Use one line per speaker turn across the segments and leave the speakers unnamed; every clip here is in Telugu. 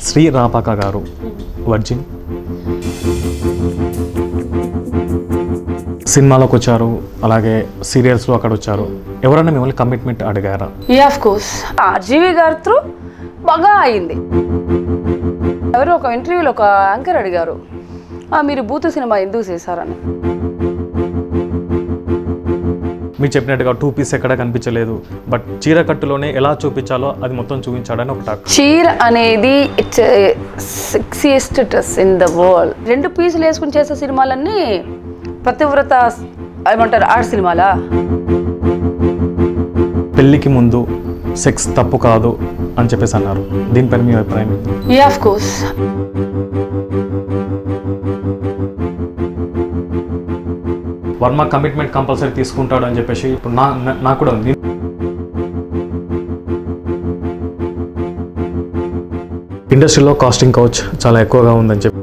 శ్రీ రాపాక గారు వర్జిన్ సినిమాలోకి వచ్చారు అలాగే సీరియల్స్లో అక్కడ వచ్చారు ఎవరైనా మిమ్మల్ని కమిట్మెంట్ అడిగారా
ఈ ఆఫ్ కోర్స్ ఆర్జీవి గారి త్రూ బాగా అయింది ఎవరు ఒక ఇంటర్వ్యూలో ఒక యాంకర్ అడిగారు "ఆ, మీరు బూత్ సినిమా ఎందుకు చేశారని
మీరు చెప్పినట్టుగా టూ పీస్ ఎక్కడ కనిపించలేదు బట్ చీరకట్టులోనే ఎలా చూపించాలో అది మొత్తం చూపించాడని ఒక టాక్
చీర అనేది it's sexiest dress in the world రెండు పీసులు వేసుకుని చేసే సినిమాలన్నీ పతివ్రత ఏమంటారు ఆర్ట్ సినిమాలా
పెళ్ళికి ముందు సెక్స్ తప్పు కాదు అని చెప్పేసి అన్నారు దీనిపైన మీ అభిప్రాయం ఏంటి?
ఈ of course
Varma commitment compulsory తీసుకుంటాడు అని చెప్పేసి ఇప్పుడు నా నా- నాకు కూడా ఉంది ఇండస్ట్రీలో కాస్టింగ్ కౌచ్ చాలా ఎక్కువగా ఉందని చెప్పి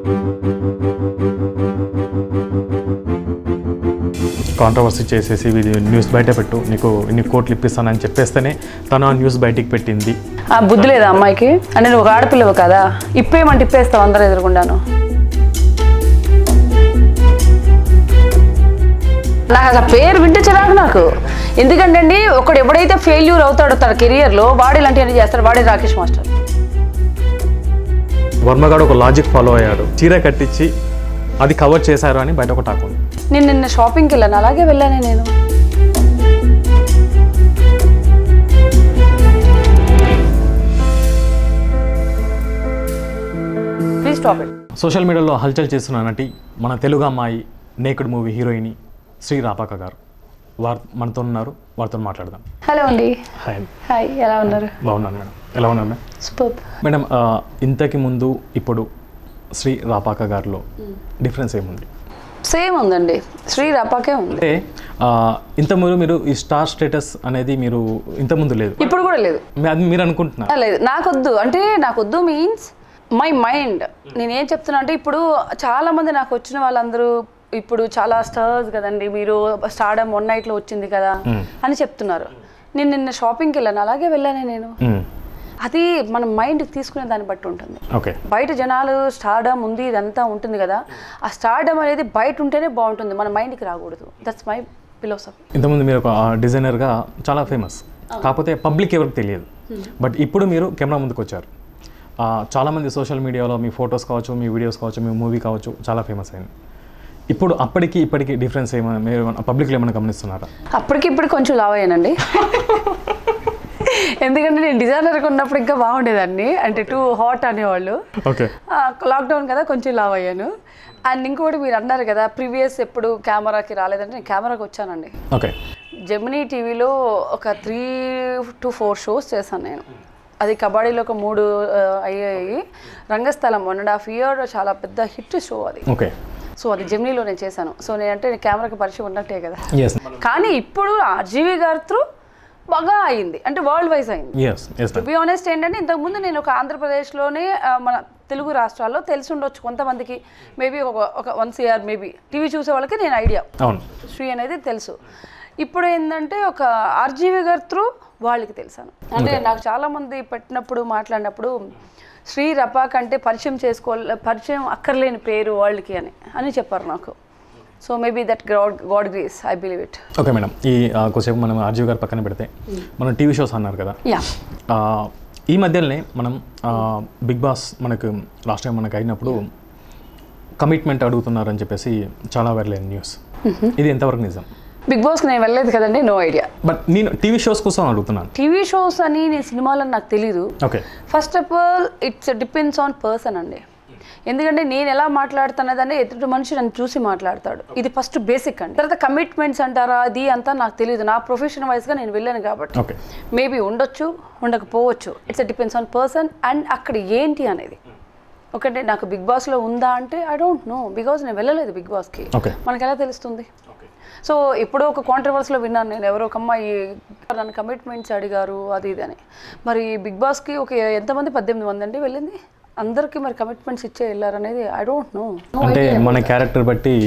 కాంట్రవర్సీ చేసేసి ఇది న్యూస్ బయట పెట్టు నీకు ఇన్ని కోట్లు ఇప్పిస్తానని చెప్పేస్తేనే తను ఆ న్యూస్ బయటికి పెట్టింది
ఆ బుద్ధి లేదా అమ్మాయికి అంటే నువ్వు ఒక ఆడపిల్లవు కదా ఇప్పేయమంటే ఇప్పేస్తావు అందరూ ఎదురుకుండాను నాకు అసలు పేరు వింటే చిరాకు నాకు ఎందుకంటే అండి ఒకడు ఎప్పుడైతే ఫెయిల్యూర్ అవుతాడో తన కెరియర్లో వాడు ఇలాంటివన్నీ చేస్తాడు వాడే రాకేష్ మాస్టర్
వర్మగాడు ఒక లాజిక్ ఫాలో అయ్యాడు చీర కట్టించి అది కవర్ చేశారు అని బయట ఒక టాక్ ఉంది
నేను నిన్న షాపింగ్కి వెళ్ళాను అలాగే వెళ్ళానే నేను ప్లీజ్ స్టాప్ ఇట్
సోషల్ మీడియాలో హల్చల్ చేస్తున్న నటి మన తెలుగు అమ్మాయి naked movie heroine Sri Rapaka గారు వారు మనతో ఉన్నారు వారితో మాట్లాడదాం
హలో అండి
హాయ్ అండి.
హాయ్ ఎలా ఉన్నారు
బాగున్నాను మేడం ఎలా ఉన్నారు మేడం
సూపర్
మేడం ఆ, ఇంతకి ముందు ఇప్పుడు శ్రీ రాపాక గారిలో డిఫరెన్స్ ఏముంది
సేమ్ ఉందండి శ్రీ రపాకే ఉంది
అంటే ఆ, ఇంతకుముందు మీరు ఈ స్టార్ స్టేటస్ అనేది మీరు ఇంతకుముందు లేదు
ఇప్పుడు కూడా లేదు
మీ- అది మీరు అనుకుంటున్నారు
ఆ, లేదు నాకొద్దు అంటే నాకొద్దు మీన్స్ మై మైండ్ నేనేం చెప్తున్నా అంటే ఇప్పుడు చాలా మంది నాకు వచ్చిన వాళ్ళందరూ ఇప్పుడు చాలా స్టార్స్ కదండి మీరు స్టార్డమ్ వన్ నైట్లో వచ్చింది కదా అని చెప్తున్నారు నేను నిన్న షాపింగ్కి వెళ్ళాను అలాగే వెళ్ళానే నేను
మ్మ్.
అది మన మైండ్ తీసుకునే దాన్ని బట్టి ఉంటుంది
ఓకే
బయట జనాలు స్టార్డమ్ ఉంది ఇదంతా ఉంటుంది కదా ఆ స్టార్డమ్ అనేది బయట ఉంటేనే బాగుంటుంది మన మైండ్కి రాకూడదు దట్స్ మై ఫిలోసఫీ
ఇంతకుముందు మీరు ఒక డిజైనర్గా చాలా ఫేమస్ కాకపోతే పబ్లిక్ ఎవరికి తెలియదు బట్ ఇప్పుడు మీరు కెమెరా ముందుకు వచ్చారు ఆ, చాలామంది సోషల్ మీడియాలో మీ ఫొటోస్ కావచ్చు మీ వీడియోస్ కావచ్చు మీ మూవీ కావచ్చు చాలా ఫేమస్ అయింది ఇప్పుడు అప్పటికి ఇప్పటికి డిఫరెన్స్ ఏమైనా మీరు పబ్లిక్లో ఏమైనా గమనిస్తున్నారా
అప్పటికి ఇప్పుడు కొంచెం లావ్ అయ్యానండి ఎందుకంటే నేను డిజైనర్గా ఉన్నప్పుడు ఇంకా బాగుండేదాన్ని అంటే టూ హాట్ అనేవాళ్ళు
ఓకే
లాక్డౌన్ కదా కొంచెం లావ్ అయ్యాను అండ్ ఇంకోటి మీరు అన్నారు కదా ప్రీవియస్ ఎప్పుడు కెమెరాకి రాలేదంటే నేను కెమెరాకి వచ్చానండి
ఓకే
జెమినీ టీవీలో ఒక త్రీ టు ఫోర్ షోస్ చేశాను నేను అది కబడ్డీలో ఒక మూడు ఆ, అయ్యాయి Rangasthalam one and half year చాలా పెద్ద హిట్ షో అది
ఓకే
సో అది జెమినీలో నేను చేశాను సో నేనంటే నేను కెమెరాకి పరిచయం ఉన్నట్టే కదా
ఎస్
కానీ ఇప్పుడు ఆర్జీవి గారి త్రూ బాగా అయింది అంటే వరల్డ్ వైజ్ అయింది
yes yes
to be honest ఏంటంటే ఇంతకుముందు నేను ఒక ఆంధ్రప్రదేశ్లోనే ఆ, మన తెలుగు రాష్ట్రాల్లో తెలిసి ఉండొచ్చు కొంతమందికి మేబీ ఒక ఒక వన్ సిఆర్ మేబీ టీవీ చూసే వాళ్ళకి నేను ఐడియా
అవును
శ్రీ అనేది తెలుసు ఇప్పుడు ఏంటంటే ఒక ఆర్జీవి గారి త్రూ వాళ్ళకి తెలుసాను అంటే నాకు చాలా మంది పెట్టినప్పుడు మాట్లాడినప్పుడు శ్రీ రపాక్ అంటే పరిచయం చేసుకోవాలి పరిచయం అక్కర్లేని పేరు వాళ్ళకి అని అని చెప్పారు నాకు so maybe that god god grace I believe it
okay madam ఈ ఆ, కొద్దిసేపు మనం ఆర్జీవ్ గారు పక్కన పెడితే మనం టీవీ షోస్ అన్నారు కదా
యా
ఆ, ఈ మధ్యలోనే మనం ఆ, బిగ్ బాస్ మనకు లాస్ట్ టైం మనకు అయినప్పుడు కమిట్మెంట్ అడుగుతున్నారని చెప్పేసి చాలా వైరల్ అయిన న్యూస్ ఇది ఎంతవరకు నిజం
బిగ్ బాస్కి నేను వెళ్ళలేదు కదండి నో ఐడియా
బట్ నేను టీవీ షోస్ కోసం అడుగుతున్నాను
టీవీ షోస్ అని నేను సినిమాలని నాకు తెలీదు
okay
first of all it's depends on person అండి ఎందుకంటే నేను ఎలా మాట్లాడుతున్నదని ఎదుటి మనిషి నన్ను చూసి మాట్లాడతాడు ఇది ఫస్ట్ బేసిక్ అండి తర్వాత కమిట్మెంట్స్ అంటారా అది అంతా నాకు తెలియదు నా ప్రొఫెషన్ వైజ్గా నేను వెళ్ళాను కాబట్టి
ఓకే
మేబీ ఉండొచ్చు ఉండకపోవచ్చు it's depends on person and అక్కడ ఏంటి అనేది ఒకటే నాకు బిగ్ బాస్లో ఉందా అంటే ఐ డోంట్ నో బికాజ్ నేను వెళ్ళలేదు బిగ్ బాస్కి
ఓకే
మనకి ఎలా తెలుస్తుంది సో ఎప్పుడో ఒక కాంట్రవర్సీలో విన్నాను నేను ఎవరో ఒక అమ్మాయి నన్ను కమిట్మెంట్స్ అడిగారు అది ఇది అని మరి బిగ్ బాస్కి ఒక ఎంతమంది పద్దెనిమిది మంది అండి వెళ్ళింది అందరికీ మరి కమిట్మెంట్స్ ఇచ్చే వెళ్ళారు అనేది ఐ డోంట్ నో
అంటే మన క్యారెక్టర్ బట్టి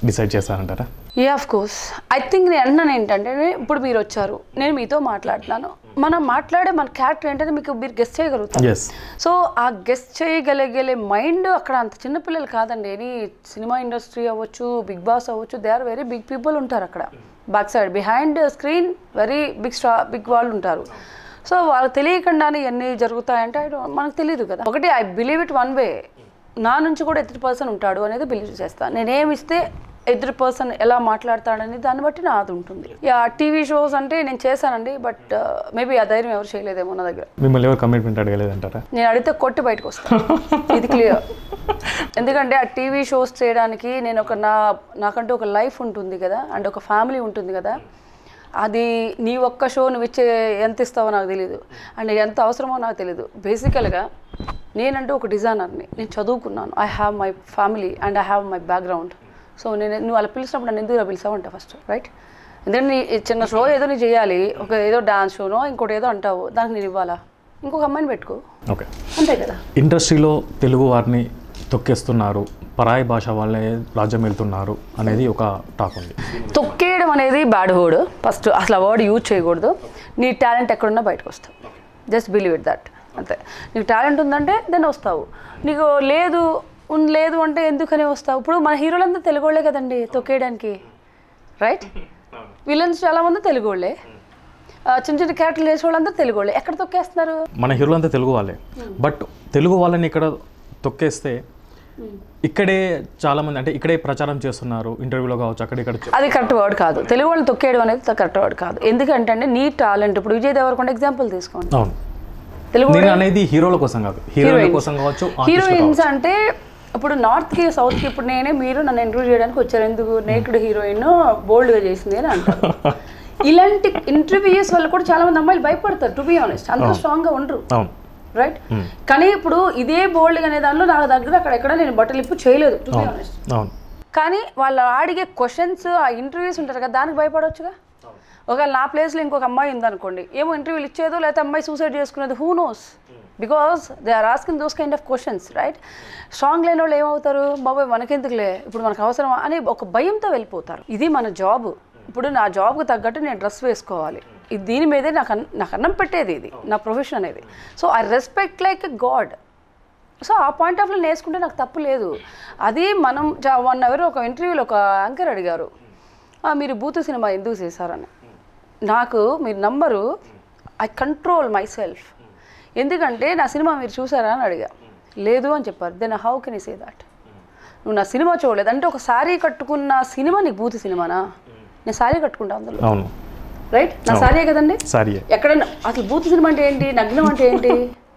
డిసైడ్ చేస్తారంటారా
ఏ ఆఫ్ కోర్స్ ఐ థింక్ నేను అన్నాను ఏంటంటే ఇప్పుడు మీరు వచ్చారు నేను మీతో మాట్లాడుతున్నాను మనం మాట్లాడే మన క్యారెక్టర్ ఏంటంటే మీకు మీరు గెస్ట్ చేయగలుగుతారు
ఎస్
సో ఆ గెస్ట్ చేయగలిగే మైండ్ అక్కడ అంత చిన్నపిల్లలు కాదండి ఎనీ సినిమా ఇండస్ట్రీ అవ్వచ్చు బిగ్ బాస్ అవ్వచ్చు they are very big people ఉంటారు అక్కడ back side behind screen very big star big వాళ్ళు ఉంటారు సో వాళ్ళకి తెలియకుండానే ఇవన్నీ జరుగుతాయంటే I don't- మనకు తెలియదు కదా ఒకటి I believe it one way నా నుంచి కూడా ఎదుటి పర్సన్ ఉంటాడు అనేది బిలీవ్ చేస్తాను నేనేమి ఇస్తే ఎదురు పర్సన్ ఎలా మాట్లాడతాడని దాన్ని బట్టి నాది ఉంటుంది యా టీవీ షోస్ అంటే నేను చేశానండి బట్ మేబీ ఆ ధైర్యం ఎవరు చేయలేదేమో నా దగ్గర
మిమ్మల్ని ఎవరు కమిట్మెంట్ అడగలేదంటారా
నేను అడిగితే కొట్టి బయటకు వస్తాను ఇది క్లియర్ ఎందుకంటే ఆ టీవీ షోస్ చేయడానికి నేను ఒక నా నాకంటూ ఒక లైఫ్ ఉంటుంది కదా అండ్ ఒక ఫ్యామిలీ ఉంటుంది కదా అది నీ ఒక్క షో నువ్వు ఇచ్చే ఎంత ఇస్తావో నాకు తెలియదు అండ్ ఎంత అవసరమో నాకు తెలియదు బేసికల్గా నేనంటూ ఒక డిజైనర్ని నేను చదువుకున్నాను I have my family and I have my background so నేను నువ్వు అలా పిలిచినప్పుడు నన్ను ఎందుకు పిలిచావంట ఫస్ట్ రైట్ ఎందుకంటే నీ ఈ చిన్న షో ఏదో నీ చేయాలి ఒక ఏదో డాన్స్ షోనో ఇంకోటి ఏదో అంటావు దానికి నేను ఇవ్వాలా ఇంకొక అమ్మాయిని పెట్టుకో
ఓకే
అంతే కదా
ఇండస్ట్రీలో తెలుగు వారిని తొక్కేస్తున్నారు పరాయి భాష వాళ్ళే రాజ్యం వెళ్తున్నారు అనేది ఒక టాక్ ఉంది
తొక్కేయడం అనేది బ్యాడ్ వర్డ్ ఫస్ట్ అసలు ఆ వర్డ్ యూజ్ చేయకూడదు నీ టాలెంట్ ఎక్కడున్నా బయటకు వస్తావు జస్ట్ బిలీవ్ ఇట్ దట్ అంతే నీకు టాలెంట్ ఉందంటే దెన్ వస్తావు నీకు లేదు ఉన్ లేదు అంటే ఎందుకని వస్తావు ఇప్పుడు మన హీరోలంతా తెలుగు వాళ్ళే కదండి తొక్కేయడానికి రైట్ విలన్స్ చాలామంది తెలుగు వాళ్ళే ఆ, చిన్న చిన్న క్యారెక్టర్లు వేసే వాళ్ళంతా తెలుగు వాళ్ళే ఎక్కడ తొక్కేస్తున్నారు
మన హీరోలు అంతా తెలుగు వాళ్ళే బట్ తెలుగు వాళ్ళని ఇక్కడ తొక్కేస్తే ఇక్కడే చాలా మంది అంటే ఇక్కడే ప్రచారం చేస్తున్నారు ఇంటర్వ్యూలో కావచ్చు అక్కడ ఇక్కడ
అది కరెక్ట్ వర్డ్ కాదు తెలుగు వాళ్ళు తొక్కేయడం అనేది కరెక్ట్ వర్డ్ కాదు ఎందుకంటే అండి నీ టాలెంట్ ఇప్పుడు విజయ్ దేవరకొండ ఎగ్జాంపుల్ తీసుకోండి
అవును
తెలుగు
నేను అనేది హీరోల కోసం కాదు హీరోయిన్ల కోసం కావచ్చు artist ల
హీరోయిన్స్ అంటే ఇప్పుడు నార్త్ కి సౌత్ కి ఇప్పుడు నేనే మీరు నన్ను ఇంటర్వ్యూ చేయడానికి వచ్చారు ఎందుకు నేకుడు హీరోయిన్ బోల్డ్ గా చేసింది అని అంటారు ఇలాంటి ఇంటర్వ్యూస్ వల్ల కూడా చాలా మంది అమ్మాయిలు భయపడతారు టు బి ఆనెస్ట్ అంత స్ట్రాంగ్ గా ఉండరు
అవును
రైట్ కానీ ఇప్పుడు ఇదే బోల్డ్ అనే దానిలో నా దగ్గర అక్కడెక్కడ నేను బట్టలు ఇప్పు చేయలేదు టు బి ఆనెస్ట్
అవును
కానీ వాళ్ళు అడిగే క్వశ్చన్స్ ఆ ఇంటర్వ్యూస్ ఉంటారు కదా దానికి భయపడవచ్చుగా ఒకవేళ నా ప్లేస్లో ఇంకొక అమ్మాయి ఉందనుకోండి ఏమో ఇంటర్వ్యూలు ఇచ్చేదో లేకపోతే అమ్మాయి సూసైడ్ చేసుకునేది who knows because they are asking those kind of questions right strong లేని వాళ్ళు ఏమవుతారు బాబాయ్ మనకెందుకులే ఇప్పుడు మనకు అవసరమా అని ఒక భయంతో వెళ్ళిపోతారు ఇది మన జాబ్ ఇప్పుడు నా జాబ్కి తగ్గట్టు నేను డ్రెస్ వేసుకోవాలి ఇది దీని మీదే నాకు అన్- నాకు అన్నం పెట్టేది ఇది నా ప్రొఫెషన్ అనేది so I respect like a god so ఆ పాయింట్ ఆఫ్ వ్యూ నేర్చుకుంటే నాకు తప్పు లేదు అది మనం వన్ అవర్ ఒక ఇంటర్వ్యూలో ఒక యాంకర్ అడిగారు "ఆ, మీరు బూతు సినిమా ఎందుకు చేశారని నాకు మీరు number I control myself ఎందుకంటే నా సినిమా మీరు చూసారా అని అడిగా లేదు అని చెప్పారు then how can say that నువ్వు నా సినిమా చూడలేదు అంటే ఒక శారీ కట్టుకున్న సినిమా నీకు బూతు సినిమానా నేను శారీ కట్టుకుంటా అందులో
అవును
రైట్ నా శారీయే కదండి
సారీ
ఎక్కడన్నా అసలు బూత్ సినిమా అంటే ఏంటి నగ్నం అంటే ఏంటి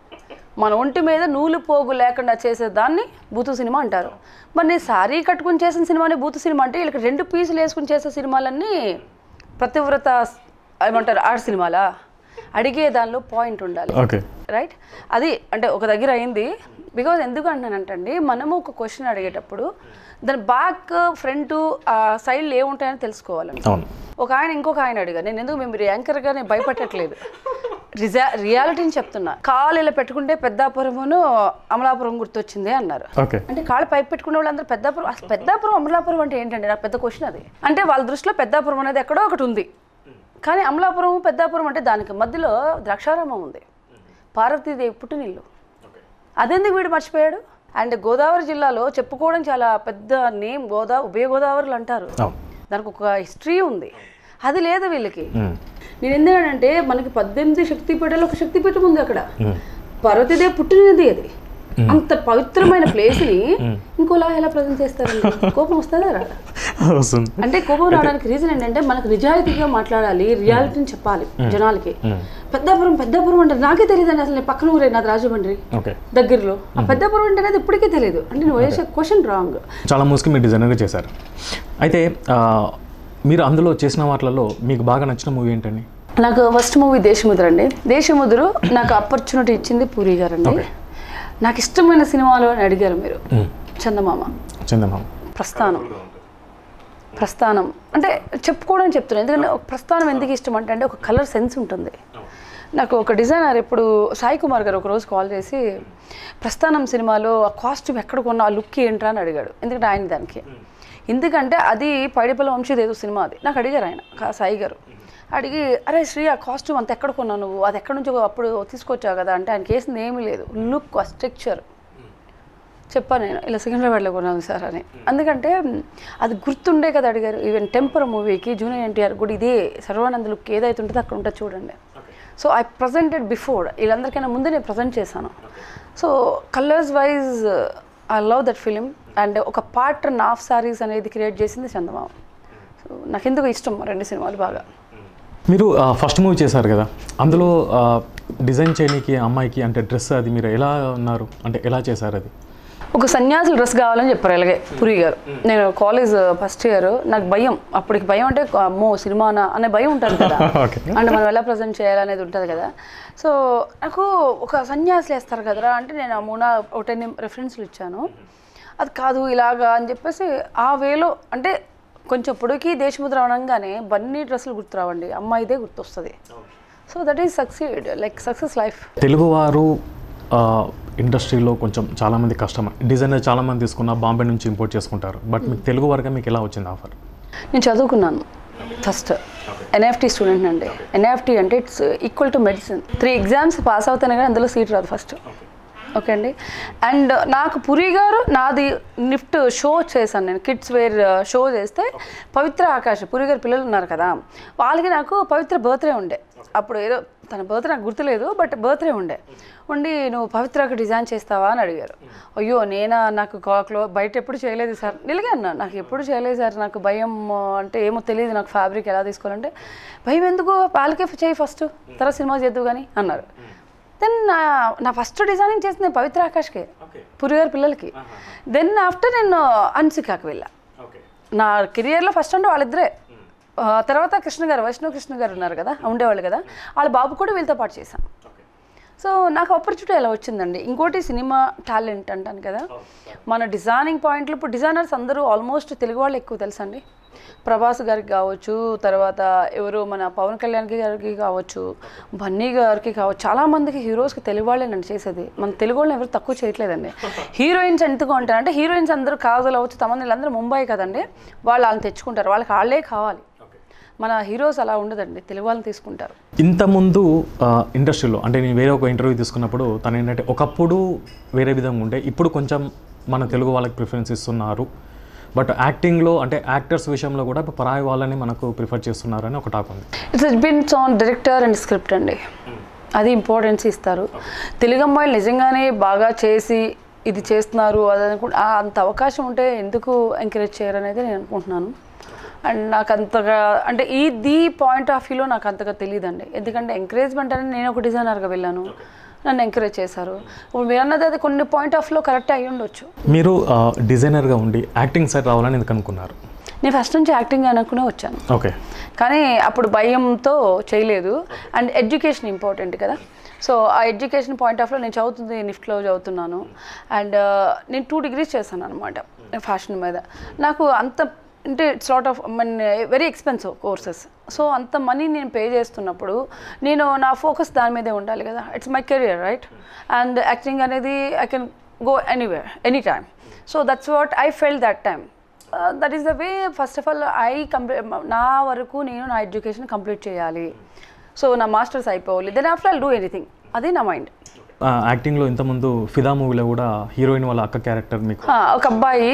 మన ఒంటి మీద నూలు పోగు లేకుండా చేసే దాన్ని బూతు సినిమా అంటారు మరి నేను శారీ కట్టుకుని చేసిన సినిమాని బూతు సినిమా అంటే వీళ్ళకి రెండు పీసులు వేసుకుని చేసే సినిమాలన్నీ ప్రతివ్రత ఏమంటారు ఆర్ట్ సినిమాలా అడిగే దానిలో పాయింట్ ఉండాలి
ఓకే
రైట్ అది అంటే ఒక దగ్గర అయింది బికాజ్ ఎందుకు అంటానంటండి మనము ఒక క్వశ్చన్ అడిగేటప్పుడు దాని బ్యాక్ ఫ్రంట్ ఆ సైడ్లు ఏముంటాయని తెలుసుకోవాలండి
అవును
ఒక ఆయన ఇంకొక ఆయన అడిగారు నేను ఎందుకు మేము యాంకర్గా నేను భయపెట్టట్లేదు రిజా రియాలిటీని చెప్తున్నా కాలు ఇలా పెట్టుకుంటే పెద్దాపురమును అమలాపురం గుర్తొచ్చింది అన్నారు
ఓకే
అంటే కాళ్ళు పైపు పెట్టుకునే వాళ్ళందరూ పెద్దాపురం అసలు పెద్దాపురం అమలాపురం అంటే ఏంటండి నాకు పెద్ద క్వశ్చన్ అది అంటే వాళ్ళ దృష్టిలో పెద్దాపురం అనేది ఎక్కడో ఒకటి ఉంది కానీ అమలాపురం పెద్దాపురం అంటే దానికి మధ్యలో ద్రాక్షారామం ఉంది పార్వతీదేవి పుట్టినిల్లు అదెందుకు వీడు మర్చిపోయాడు అండ్ గోదావరి జిల్లాలో చెప్పుకోవడం చాలా పెద్ద నేమ్ గోదా ఉభయ గోదావరిలు అంటారు
అవును
దానికి ఒక హిస్టరీ ఉంది అది లేదు వీళ్ళకి
మ్మ్.
నేను ఎందుకంటే మనకి పద్దెనిమిది శక్తిపీఠాలు ఒక శక్తిపీఠం ఉంది అక్కడ
మ్మ్.
పార్వతీదేవి పుట్టినది అది అంత పవిత్రమైన ప్లేస్ని ఇంకోలా ఎలా ప్రజెంట్ చేస్తారండి కోపం వస్తుందా రాదా
వస్తుంది
అంటే కోపం రావడానికి రీజన్ ఏంటంటే మనకు నిజాయితీగా మాట్లాడాలి రియాలిటీని చెప్పాలి జనాలకి పెద్దాపురం పెద్దాపురం అంటే నాకే తెలియదండి అసలు నేను పక్కన ఊరే నాది రాజమండ్రి
ఓకే
దగ్గరలో ఆ పెద్దాపురం అంటే అనేది ఇప్పటికీ తెలియదు అంటే నువ్వు వేసే క్వశ్చన్ రాంగ్
చాలా మూసుకి మీరు డిజైనర్గా చేశారు అయితే ఆ, మీరు అందులో చేసిన వాటిలలో మీకు బాగా నచ్చిన మూవీ ఏంటండి
నాకు ఫస్ట్ మూవీ దేశముద్ర అండి దేశముద్రు నాకు ఆపర్చునిటీ ఇచ్చింది పూరి గారండి నాకు ఇష్టమైన సినిమాలు అని అడిగారు మీరు
మ్మ్.
చందమామ
చందమామ
ప్రస్థానం ప్రస్థానం అంటే చెప్పుకోవడం చెప్తున్నాను ఎందుకంటే ఒక ప్రస్థానం ఎందుకు ఇష్టం అంటే అంటే ఒక కలర్ సెన్స్ ఉంటుంది నాకు ఒక డిజైనర్ ఇప్పుడు సాయి కుమార్ గారు ఒక రోజు కాల్ చేసి ప్రస్థానం సినిమాలో ఆ కాస్ట్యూమ్ ఎక్కడ కొన్నా ఆ లుక్ ఏంట్రా అని అడిగాడు ఎందుకంటే ఆయన దానికి ఎందుకంటే అది పైడిపల్లి వంశీది ఏదో సినిమా అది నాకు అడిగారు ఆయన కా- సాయి గారు అడిగి అరే శ్రీ ఆ కాస్ట్యూమ్ అంత ఎక్కడ కొన్నావు నువ్వు అది ఎక్కడి నుంచో అప్పుడు తీసుకొచ్చావు కదా అంటే ఆయనకి వేసింది ఏమీ లేదు లుక్ ఆ స్ట్రక్చర్ చెప్పాను నేను ఇలా సికింద్రాబాద్లో కొన్నాను సార్ అని ఎందుకంటే మ్, అది గుర్తుండే కదా అడిగారు ఈవెన్ టెంపర్ మూవీకి జూనియర్ ఎన్టీఆర్ కూడా ఇదే సర్వానంద్ లుక్ ఏదైతే ఉంటుందో అక్కడ ఉంటుంది చూడండి సో ఐ ప్రజెంటెడ్ బిఫోర్ వీళ్ళందరికైనా ముందే నేను ప్రజెంట్ చేశాను so colours wise I love that film and ఒక పార్ట్ అండ్ హాఫ్ సారీస్ అనేది క్రియేట్ చేసింది చందమామ సో నాకు ఎందుకు ఇష్టం ఆ రెండు సినిమాలు బాగా
మీరు ఫస్ట్ మూవీ చేశారు కదా అందులో ఆ, డిజైన్ చేయడానికి అమ్మాయికి అంటే డ్రెస్ అది మీరు ఎలా ఉన్నారు అంటే ఎలా చేశారు అది
ఒక సన్యాసి డ్రెస్ కావాలని చెప్పారు ఇలాగే పురి గారు నేను కాలేజ్ ఫస్ట్ ఇయర్ నాకు భయం అప్పటికి భయం అంటే అమ్మో సినిమానా అనే భయం ఉంటుంది కదా
ఓకే
అంటే మనం ఎలా ప్రజెంట్ చేయాలనేది ఉంటుంది కదా సో నాకు ఒక సన్యాసులు వేస్తారు కదరా అంటే నేను ఆ మూనా ఒక టెన్ రెఫరెన్స్లు ఇచ్చాను అది కాదు ఇలాగా అని చెప్పేసి ఆ వేలో అంటే కొంచెం పొడికి దేశముద్ర అనగానే బన్నీ డ్రెస్సులు గుర్తురావండి అమ్మాయిదే గుర్తొస్తుంది so that is succeed like success life
తెలుగువారు ఆ, ఇండస్ట్రీలో కొంచెం చాలామంది కష్టం డిజైనర్ చాలామంది తీసుకున్న బాంబే నుంచి ఇంపోర్ట్ చేసుకుంటారు బట్ మీకు తెలుగు వరకు మీకు ఎలా వచ్చింది ఆఫర్
నేను చదువుకున్నాను ఫస్ట్ ఎన్ఎఫ్టీ స్టూడెంట్ అండి ఎన్ఎఫ్టీ అంటే it's equal to medicine three exams pass అవుతానే కానీ అందులో సీట్ రాదు ఫస్ట్ ఓకే అండి అండ్ నాకు పురి గారు నాది నిఫ్ట్ షో చేశాను నేను కిడ్స్ వేర్ షో చేస్తే పవిత్ర ఆకాష్ పురి గారు పిల్లలు ఉన్నారు కదా వాళ్ళకి నాకు పవిత్ర బర్త్డే ఉండే అప్పుడు ఏదో తన బర్త్డే నాకు గుర్తులేదు బట్ బర్త్డే ఉండే ఉండి నువ్వు పవిత్రకి డిజైన్ చేస్తావా అని అడిగారు అయ్యో నేనా నాకు కాక్లో బయట ఎప్పుడు చేయలేదు సార్ నిలగా అన్నా నాకు ఎప్పుడు చేయలేదు సార్ నాకు భయం ఆ, అంటే ఏమో తెలియదు నాకు ఫ్యాబ్రిక్ ఎలా తీసుకోవాలంటే భయం ఎందుకు వాళ్ళకే చేయి ఫస్ట్ తర్వాత సినిమా చేద్దు కానీ అన్నారు దెన్ నా నా ఫస్ట్ డిజైనింగ్ చేసింది పవిత్ర ఆకాష్కే పురి గారి పిల్లలకి దెన్ ఆఫ్టర్ నేను అన్సికాకి వెళ్ళా నా కెరియర్లో ఫస్ట్ అంటే వాళ్ళిద్దరే ఆ, తర్వాత కృష్ణ గారు వైష్ణవ్ కృష్ణ గారు ఉన్నారు కదా ఉండేవాళ్ళు కదా వాళ్ళ బాబు కూడా వీళ్ళతో పాటు చేశాను సో నాకు ఆపర్చునిటీ ఎలా వచ్చిందండి ఇంకోటి సినిమా టాలెంట్ అంటాను కదా మన డిజైనింగ్ పాయింట్లు ఇప్పుడు డిజైనర్స్ అందరూ ఆల్మోస్ట్ తెలుగు వాళ్ళు ఎక్కువ తెలుసండి ప్రభాస్ గారికి కావచ్చు తర్వాత ఎవరు మన పవన్ కళ్యాణ్ గారికి కావచ్చు బన్నీ గారికి కావచ్చు చాలా మందికి హీరోస్కి తెలుగు వాళ్ళే నన్ను చేసేది మన తెలుగు వాళ్ళని ఎవరు తక్కువ చేయట్లేదండి హీరోయిన్స్ ఎందుకు అంటారంటే హీరోయిన్స్ అందరూ కాజల్ అవ్వచ్చు తమ వీళ్ళందరూ ముంబై కదండి వాళ్ళు వాళ్ళని తెచ్చుకుంటారు వాళ్ళకి వాళ్ళే కావాలి మన హీరోస్ అలా ఉండదండి తెలుగు వాళ్ళని తీసుకుంటారు
ఇంతకుముందు ఆ, ఇండస్ట్రీలో అంటే నేను వేరే ఒక ఇంటర్వ్యూ తీసుకున్నప్పుడు తను ఏంటంటే ఒకప్పుడు వేరే విధంగా ఉండే ఇప్పుడు కొంచెం మన తెలుగు వాళ్ళకి ప్రిఫరెన్స్ ఇస్తున్నారు బట్ యాక్టింగ్లో అంటే యాక్టర్స్ విషయంలో కూడా ఇప్పుడు పరాయి వాళ్ళని మనకు ప్రిఫర్ చేస్తున్నారు అని ఒక టాక్ ఉంది
it's bins on director and script అండి అది ఇంపార్టెన్స్ ఇస్తారు తెలుగు అమ్మాయిలు నిజంగానే బాగా చేసి ఇది చేస్తున్నారు అది అనుకుంటే ఆ అంత అవకాశం ఉంటే ఎందుకు ఎంకరేజ్ చేయరు అనేది నేను అనుకుంటున్నాను అండ్ నాకు అంతగా అంటే ఈ ది పాయింట్ ఆఫ్ వ్యూలో నాకు అంతగా తెలియదండి ఎందుకంటే ఎంకరేజ్మెంట్ అనేది నేను ఒక డిజైనర్గా వెళ్ళాను నన్ను ఎంకరేజ్ చేశారు ఇప్పుడు మీరు అన్నది అది కొన్ని పాయింట్ ఆఫ్ వ్యూలో కరెక్ట్ అయ్యి ఉండొచ్చు
మీరు ఆ, డిజైనర్గా ఉండి యాక్టింగ్ సైడ్ రావాలని ఎందుకు అనుకున్నారు
నేను ఫస్ట్ నుంచి యాక్టింగ్ అనుకునే వచ్చాను
ఓకే
కానీ అప్పుడు భయంతో చేయలేదు అండ్ ఎడ్యుకేషన్ ఇంపార్టెంట్ కదా సో ఆ ఎడ్యుకేషన్ పాయింట్ ఆఫ్లో నేను చదువుతుంది నిఫ్ట్లో చదువుతున్నాను అండ్ నేను టూ డిగ్రీస్ చేశాను అనమాట ఫ్యాషన్ మీద నాకు అంత అంటే సార్ట్ ఆఫ్ మన వెరీ ఎక్స్పెన్సివ్ కోర్సెస్ సో అంత మనీ నేను పే చేస్తున్నప్పుడు నేను నా ఫోకస్ దాని మీదే ఉండాలి కదా it's my career right and acting అనేది I can go anywhere any time so that's what I felt that time that is the way first of all I complete నా వరకు నేను నా ఎడ్యుకేషన్ కంప్లీట్ చేయాలి సో నా మాస్టర్స్ అయిపోవాలి then after I'll do anything అది నా మైండ్
ఆ, యాక్టింగ్లో ఇంతకుముందు ఫిదా మూవీలో కూడా హీరోయిన్ వాళ్ళ అక్క క్యారెక్టర్ మీకు
ఒక అబ్బాయి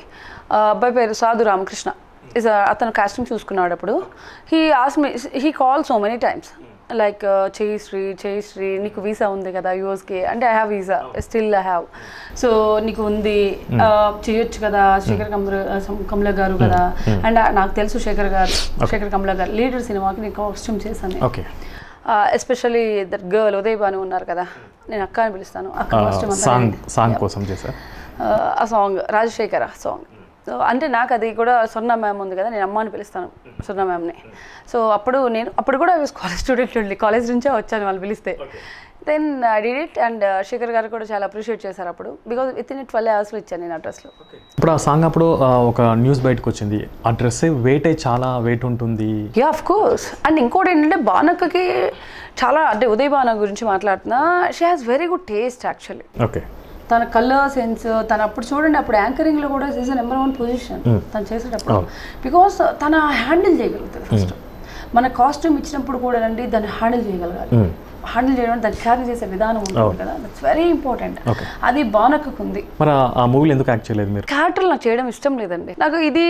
ఆ, అబ్బాయి పేరు సాధు రామకృష్ణ ఇస్ అతను కాస్టింగ్ చూసుకున్నాడు అప్పుడు హీ ఆస్ me he call so many times like చేయి శ్రీ చేయి శ్రీ నీకు వీసా ఉంది కదా యూఎస్కి అంటే I have visa still I have so నీకు ఉంది ఆ, చేయొచ్చు కదా శేఖర్ కమల కమల గారు కదా అండ్ నాకు తెలుసు శేఖర్ గారు శేఖర్ కమల గారు లీడర్ సినిమాకి నేను కాస్ట్యూమ్ చేశాను
okay
especially that girl Uday Bhanu ఉన్నారు కదా నేను అక్క అని పిలుస్తాను అక్క కాస్ట్యూమ్ అంతా
సాంగ్
అయింది.
సాంగ్ కోసం చేశారు
ఆ, ఆ సాంగ్ రాజశేఖర సాంగ్ సో అంటే నాకు అది కూడా స్వర్ణ మ్యామ్ ఉంది కదా నేను అమ్మ అని పిలుస్తాను స్వర్ణ మ్యామ్ని సో అప్పుడు నేను అప్పుడు కూడా కాలేజ్ స్టూడెంట్ ఉండి కాలేజ్ నుంచే వచ్చాను వాళ్ళు పిలిస్తే then I did it and Shekhar గారు కూడా చాలా అప్రిషియేట్ చేశారు అప్పుడు బికాజ్ విత్ ఇన్ ట్వెల్వ్ అవర్స్లో ఇచ్చాను నేను ఆ డ్రెస్లో
ఇప్పుడు ఆ సాంగ్ అప్పుడు ఆ, ఒక న్యూస్ బయటకు వచ్చింది ఆ డ్రెస్ వెయిట్ చాలా వెయిట్ ఉంటుంది
యా ఆఫ్ కోర్స్ అండ్ ఇంకోటి ఏంటంటే బానక్కకి చాలా అంటే ఉదయ్ బాన గురించి మాట్లాడుతున్నా she has very good taste actually
okay
తన కలర్ సెన్స్ తన అప్పుడు చూడండి అప్పుడు యాంకరింగ్ లో కూడా ఈజ్ నెంబర్ వన్ పొజిషన్ తను చేసేటప్పుడు బికాస్ తన హ్యాండిల్ చేయగలుగుతుంది ఫస్ట్ మన కాస్ట్యూమ్ ఇచ్చినప్పుడు కూడా అండి దాన్ని హ్యాండిల్ చేయగలగాలి హ్యాండిల్ చేయడం దాన్ని క్యారీ చేసే విధానం ఉంటుంది కదా దట్స్ వెరీ ఇంపార్టెంట్ అది బానక్కకు ఉంది
మరి ఆ- ఆ మూవీలో ఎందుకు యాక్ట్ చేయలేదు మీరు
క్యారెక్టర్ నాకు చేయడం ఇష్టం లేదండి నాకు ఇది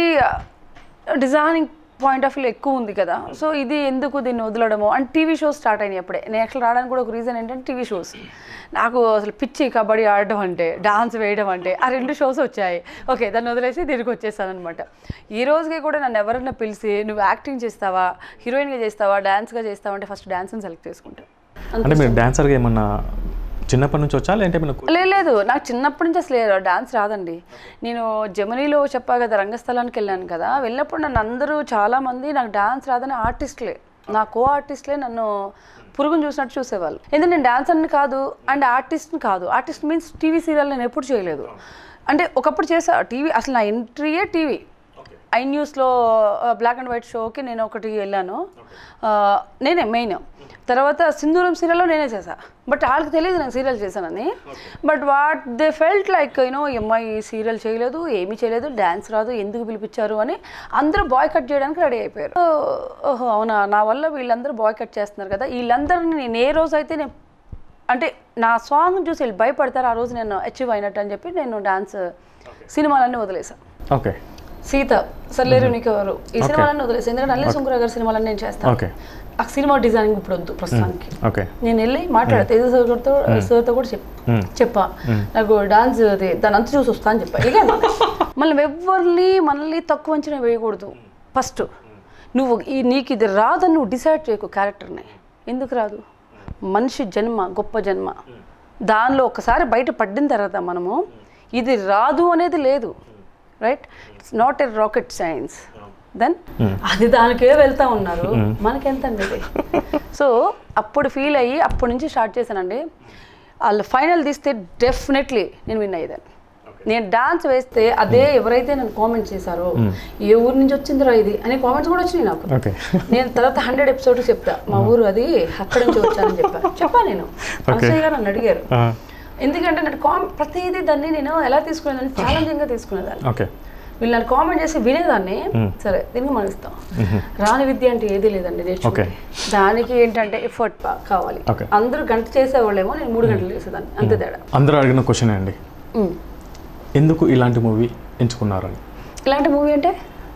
డిజైనింగ్ పాయింట్ ఆఫ్ వ్యూ ఎక్కువ ఉంది కదా సో ఇది ఎందుకు దీన్ని వదలడము అండ్ టీవీ షోస్ స్టార్ట్ అయినాయి అప్పుడే నేను యాక్చువల్ రావడానికి కూడా ఒక రీజన్ ఏంటంటే టీవీ షోస్ నాకు అసలు పిచ్చి కబడ్డీ ఆడడం అంటే డాన్స్ వేయడం అంటే ఆ రెండు షోస్ వచ్చాయి ఓకే దాన్ని వదిలేసి తిరిగి వచ్చేసాను అనమాట ఈ రోజుకి కూడా నన్ను ఎవరైనా పిలిచి నువ్వు యాక్టింగ్ చేస్తావా హీరోయిన్గా చేస్తావా డాన్స్గా చేస్తావా అంటే ఫస్ట్ డాన్స్ని సెలెక్ట్ చేసుకుంటాను
అంటే మీరు డాన్సర్గా ఏమన్నా చిన్నప్పటి నుంచి వచ్చా లేదంటే ఏమైనా
లేదు లేదు నాకు చిన్నప్పటి నుంచి అసలు డాన్స్ రాదండి నేను జర్మనీలో చెప్పా కదా రంగస్థలానికి వెళ్ళాను కదా వెళ్ళినప్పుడు నన్ను అందరూ చాలామంది నాకు డాన్స్ రాదని ఆర్టిస్ట్లే నా కో ఆర్టిస్ట్లే నన్ను పురుగును చూసినట్టు చూసేవాళ్ళు ఎందుకంటే నేను డాన్స్ అని కాదు అండ్ ఆర్టిస్ట్ని కాదు ఆర్టిస్ట్ మీన్స్ టీవీ సీరియల్ నేను ఎప్పుడు చేయలేదు అంటే ఒకప్పుడు చేసా టీవీ అసలు నా ఎంట్రీయే టీవీ ఐ న్యూస్లో బ్లాక్ అండ్ వైట్ షోకి నేను ఒకటి వెళ్ళాను ఆ, నేనే మెయిన్ తర్వాత సింధూరం సీరియల్లో నేనే చేశా బట్ వాళ్ళకి తెలియదు నేను సీరియల్ చేశానని but what they felt like you know ఈ అమ్మాయి సీరియల్ చేయలేదు ఏమీ చేయలేదు డ్యాన్స్ రాదు ఎందుకు పిలిపించారు అని అందరూ బాయ్ కట్ చేయడానికి రెడీ అయిపోయారు ఓ, ఓహో అవునా నా వల్ల వీళ్ళందరూ బాయ్ కట్ చేస్తున్నారు కదా వీళ్ళందరినీ నేను ఏ రోజు అయితే నేను అంటే నా సాంగ్ చూసి వీళ్ళు భయపడతారు ఆ రోజు నేను అచీవ్ అయినట్టు అని చెప్పి నేను డాన్స్ సినిమాలన్నీ వదిలేసాను
ఓకే
సీత సర్లేరు నీకు ఎవరు ఈ సినిమాలన్నీ వదిలేసి ఎందుకంటే అల్లె సుంకర గారి సినిమాలన్నీ నేను చేస్తాను
ఓకే
ఆ సినిమా డిజైనింగ్ ఇప్పుడు వద్దు ప్రస్తుతానికి
ఓకే
నేను వెళ్ళి మాట్లాడా తేజ సార్తో సార్తో కూడా చెప్ చెప్పా నాకు డాన్స్ అది దాని అంత చూసి వస్తా అని చెప్పా ఇక మళ్ళీ ఎవరిని మనల్ని తక్కువ అంచనా వేయకూడదు ఫస్ట్ నువ్వు ఈ నీకు ఇది రాదని నువ్వు డిసైడ్ చేయకు క్యారెక్టర్ని ఎందుకు రాదు మనిషి జన్మ గొప్ప జన్మ దానిలో ఒకసారి బయట పడిన తర్వాత మనము ఇది రాదు అనేది లేదు right it's not a rocket science then అది దానికే వెళ్తా ఉన్నారు మనకెంత అండి ఇది సో అప్పుడు ఫీల్ అయ్యి అప్పటి నుంచి స్టార్ట్ చేశానండి వాళ్ళు ఫైనల్ తీస్తే డెఫినెట్లీ నేను విన్ అయ్యేదాన్ని నేను డాన్స్ వేస్తే అదే ఎవరైతే నన్ను కామెంట్ చేశారో ఏ ఊరు నుంచి వచ్చిందిరా ఇది అనే కామెంట్స్ కూడా వచ్చినాయి నాకు
ఓకే
నేను తర్వాత హండ్రెడ్ ఎపిసోడ్ చెప్తా మా ఊరు అది అక్కడి నుంచి వచ్చానని చెప్పా చెప్పా నేను అక్షయ్ గారు నన్ను అడిగారు ఎందుకంటే నేను కామ్ ప్రతిదీ దాన్ని నేను ఎలా తీసుకునేదాన్ని ఛాలెంజింగ్గా తీసుకునేదాన్ని
ఓకే
వీళ్ళు నన్ను కామెంట్ చేసి వినేదాన్ని సరే దీనికి మనం ఇస్తాం రాని విద్య అంటే ఏది లేదండి నేర్చుకోండి దానికి ఏంటంటే ఎఫర్ట్ కావాలి
Okay.
అందరూ గంట చేసేవాళ్ళేమో నేను మూడు గంటలు చేసేదాన్ని అంతే తేడా
అందరూ అడిగిన క్వశ్చన్ అండి
ఉమ్.
ఎందుకు ఇలాంటి మూవీ ఎంచుకున్నారని
ఇలాంటి మూవీ అంటే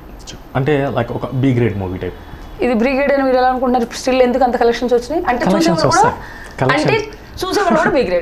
అంటే లైక్ ఒక బి గ్రేడ్ మూవీ టైప్
ఇది బ్రిగేడ్ అని మీరు ఎలా అనుకుంటున్నారు స్టిల్ ఎందుకు అంత కలెక్షన్స్ వచ్చినాయి అంటే
Collections
చూసేవాళ్ళు కూడా
వస్తాయి.
అంటే చూసేవాళ్ళు కూడా B grade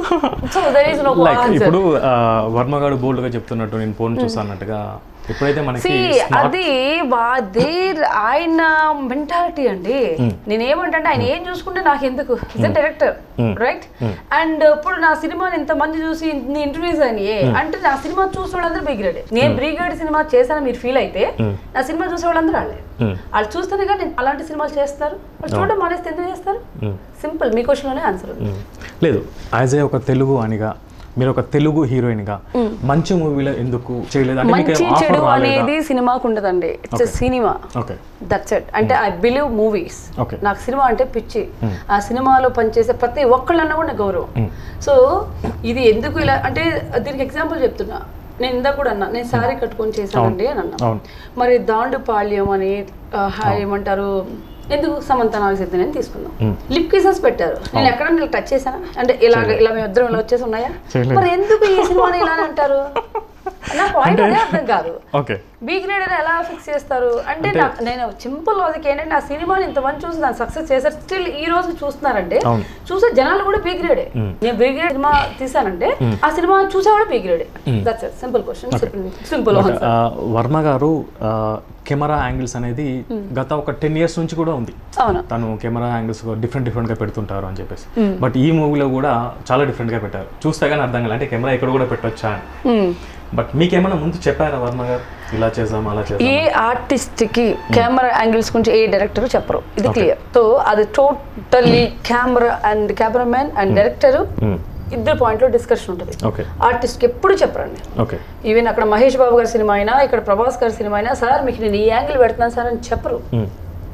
so there is no
like ఇప్పుడు ఆ, వర్మ గారు బోల్డ్ గా చెప్తున్నట్టు నేను ఫోన్ చూస్తానట్టుగా ఎప్పుడైతే మనకి
సి అది వాదే ఆయన మెంటాలిటీ అండి నేనేమంటే ఆయన ఏం చూసుకుంటే నాకు ఎందుకు ఇస్ డైరెక్టర్ రైట్ అండ్ ఇప్పుడు నా సినిమాని ఇంత మంది చూసి ఇన్ని ఇంటర్వ్యూస్ అయినాయి అంటే నా సినిమా చూసిన వాళ్ళందరూ బ్రిగేడ్ నేను బ్రిగేడ్ సినిమా చేశాను మీరు ఫీల్ అయితే నా సినిమా చూసే వాళ్ళందరూ వాళ్ళే వాళ్ళు చూస్తేనే కానీ నేను అలాంటి సినిమాలు చేస్తారు వాళ్ళు చూడడం మానేస్తే ఎందుకు చేస్తారు సింపుల్ మీ క్వశ్చన్లోనే ఆన్సర్ ఉంది
లేదు యాజ్ ఏ ఒక తెలుగు అనిగా మీరు ఒక తెలుగు హీరోయిన్ గా మంచి మూవీలో ఎందుకు చేయలేదు అంటే మీకు
మంచి
ఆఫర్
చెడు
రాలేదా
అనేది సినిమాకు ఉండదండి it's cinema
okay
that's it అంటే ఐ బిలీవ్ మూవీస్
Okay.
నాకు సినిమా అంటే పిచ్చి ఆ సినిమాలో పనిచేసే ప్రతి ఒక్కళ్ళన్నా కూడా నాకు గౌరవం సో ఇది ఎందుకు ఇలా అంటే దీనికి ఎగ్జాంపుల్ చెప్తున్నా నేను ఇందాక కూడా అన్నా నేను సారీ కట్టుకొని చేశానండి అని అన్నా
అవును
మరి దాండుపాళ్యం అని ఆ, హా- ఏమంటారు ఎందుకు సమంత నాగసిద్దని అని తీసుకుందాం లిప్ కిసెస్ పెట్టారు నేను ఎక్కడన్నా ఇలా టచ్ చేశానా అంటే ఇలా ఇలా మేము ఇద్దరం ఇలా వచ్చేసి ఉన్నాయా
చేయలేదు.
మరి ఎందుకు ఈ సినిమాని ఇలా అంటారు నా పాయింట్ అదే అర్థం కాదు
ఓకే
బీ గ్రేడ్ అని ఎలా ఫిక్స్ చేస్తారు అంటే నాకు నేను సింపుల్ లాజిక్ ఏంటంటే ఆ సినిమాని ఇంతమంది చూసి దాన్ని సక్సెస్ చేశారు స్టిల్ ఈ రోజు చూస్తున్నారంటే
అవును.
చూసే జనాలు కూడా బీ గ్రేడే నేను బీ గ్రేడ్ సినిమా తీసానంటే ఆ సినిమా చూసేవాడు బీ గ్రేడే that's it simple question simple
ఆ, వర్మ గారు కెమెరా యాంగిల్స్ అనేది గత ఒక టెన్ ఇయర్స్ నుంచి కూడా ఉంది
అవును
తను కెమెరా యాంగిల్స్ డిఫరెంట్ డిఫరెంట్ గా పెడుతుంటారు అని చెప్పేసి బట్ ఈ మూవీలో కూడా చాలా డిఫరెంట్ గా పెట్టారు చూస్తే కానీ అర్థం కాలేదు అంటే కెమెరా ఇక్కడ కూడా పెట్టొచ్చా అని
Hmm.
బట్ మీకేమైనా ముందు చెప్పారా వర్మ గారు ఇలా చేద్దాం అలా చేద్దాం
ఏ ఆర్టిస్ట్ కి కెమెరా యాంగిల్స్ గురించి ఏ డైరెక్టర్ చెప్పరు ఇది క్లియర్ సో అది totally camera and cameraman and director ఇద్దరు పాయింట్ లో డిస్కషన్ ఉంటుంది
ఓకే
ఆర్టిస్ట్ కి ఎప్పుడు చెప్పరండి
ఓకే
ఈవెన్ అక్కడ మహేష్ బాబు గారి సినిమా అయినా ఇక్కడ ప్రభాస్ గారి సినిమా అయినా సార్ మీకు నేను ఈ యాంగిల్ పెడుతున్నాను సార్ అని చెప్పరు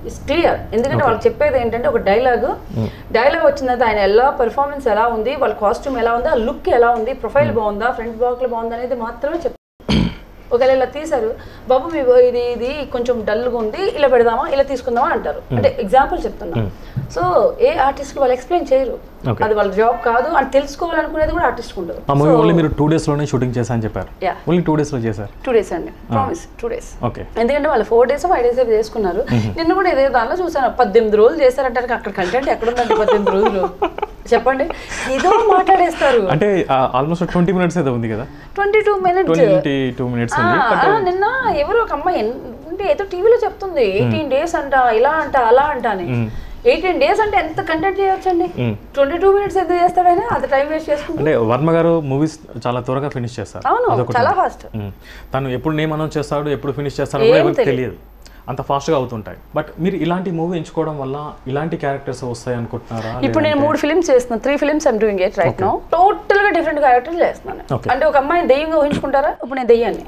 ఇట్స్ క్లియర్ ఎందుకంటే వాళ్ళు చెప్పేది ఏంటంటే ఒక డైలాగ్ డైలాగ్ వచ్చిన తర్వాత ఆయన ఎలా పెర్ఫార్మెన్స్ ఎలా ఉంది వాళ్ళ కాస్ట్యూమ్ ఎలా ఉంది ఆ లుక్ ఎలా ఉంది ప్రొఫైల్ బాగుందా ఫ్రంట్ బాక్లో బాగుందా అనేది మాత్రమే చెప్తారు ఒకవేళ ఇలా తీశారు బాబు మీ ఇది ఇది కొంచెం డల్గా ఉంది ఇలా పెడదామా ఇలా తీసుకుందామా అంటారు అంటే ఎగ్జాంపుల్ చెప్తున్నా సో ఏ ఆర్టిస్ట్ వాళ్ళు ఎక్స్ప్లెయిన్ చేయరు
Okay.
అది వాళ్ళ జాబ్ కాదు అని తెలుసుకోవాలనుకునేది కూడా ఆర్టిస్ట్ ఉండదు
ఆ మూవీ ఓన్లీ మీరు టూ డేస్లోనే షూటింగ్ చేశా అని చెప్పారు
Yeah.
ఓన్లీ టూ డేస్లో చేశారు
టూ డేస్ అండి ప్రామిస్ టూ డేస్
ఓకే
ఎందుకంటే వాళ్ళు ఫోర్ డేస్ ఫైవ్ డేస్ చేసుకున్నారు నిన్న కూడా ఇదే దానిలో చూసాను పద్దెనిమిది రోజులు చేశారంటారు అక్కడ కంటెంట్ ఎక్కడ ఉందండి పద్దెనిమిది రోజులు చెప్పండి ఏదో మాట్లాడేస్తారు
అంటే ఆల్మోస్ట్ ట్వంటీ మినిట్స్ ఏదో ఉంది కదా
twenty two minutes
twenty two minutes ఉంది
నిన్న ఎవరు ఒక అమ్మాయి ఎన్- అంటే ఏదో టీవీలో చెప్తుంది ఎయిటీన్ డేస్ అంట ఇలా అంట అలా అంట అని ఎయిటీన్ డేస్ అంటే ఎంత కంటెంట్ చేయొచ్చండి ట్వంటీ టూ మినిట్స్ ఎంత చేస్తాడైనా అంత టైం వేస్ట్ చేసుకుంటా
అంటే వర్మ గారు మూవీస్ చాలా త్వరగా ఫినిష్ చేస్తారు
అవును
అదొకటి
చాలా
ఉంది.
ఫాస్ట్
మ్మ్. తను ఎప్పుడు నేమ్ అనౌన్స్ చేస్తాడు ఎప్పుడు ఫినిష్ చేస్తాడో కూడా ఎవరికి తెలియదు అంత ఫాస్ట్గా అవుతుంటాయి బట్ మీరు ఇలాంటి మూవీ ఎంచుకోవడం వల్ల ఇలాంటి క్యారెక్టర్స్ వస్తాయి అనుకుంటున్నారా
ఇప్పుడు నేను మూడు ఫిల్మ్స్ చేస్తున్నాను three films I'm doing it right no total గా డిఫరెంట్ క్యారెక్టర్స్ చేస్తున్నాను
Okay.
అంటే ఒక అమ్మాయిని దెయ్యంగా ఊహించుకుంటారా ఇప్పుడు నేను దెయ్యాన్ని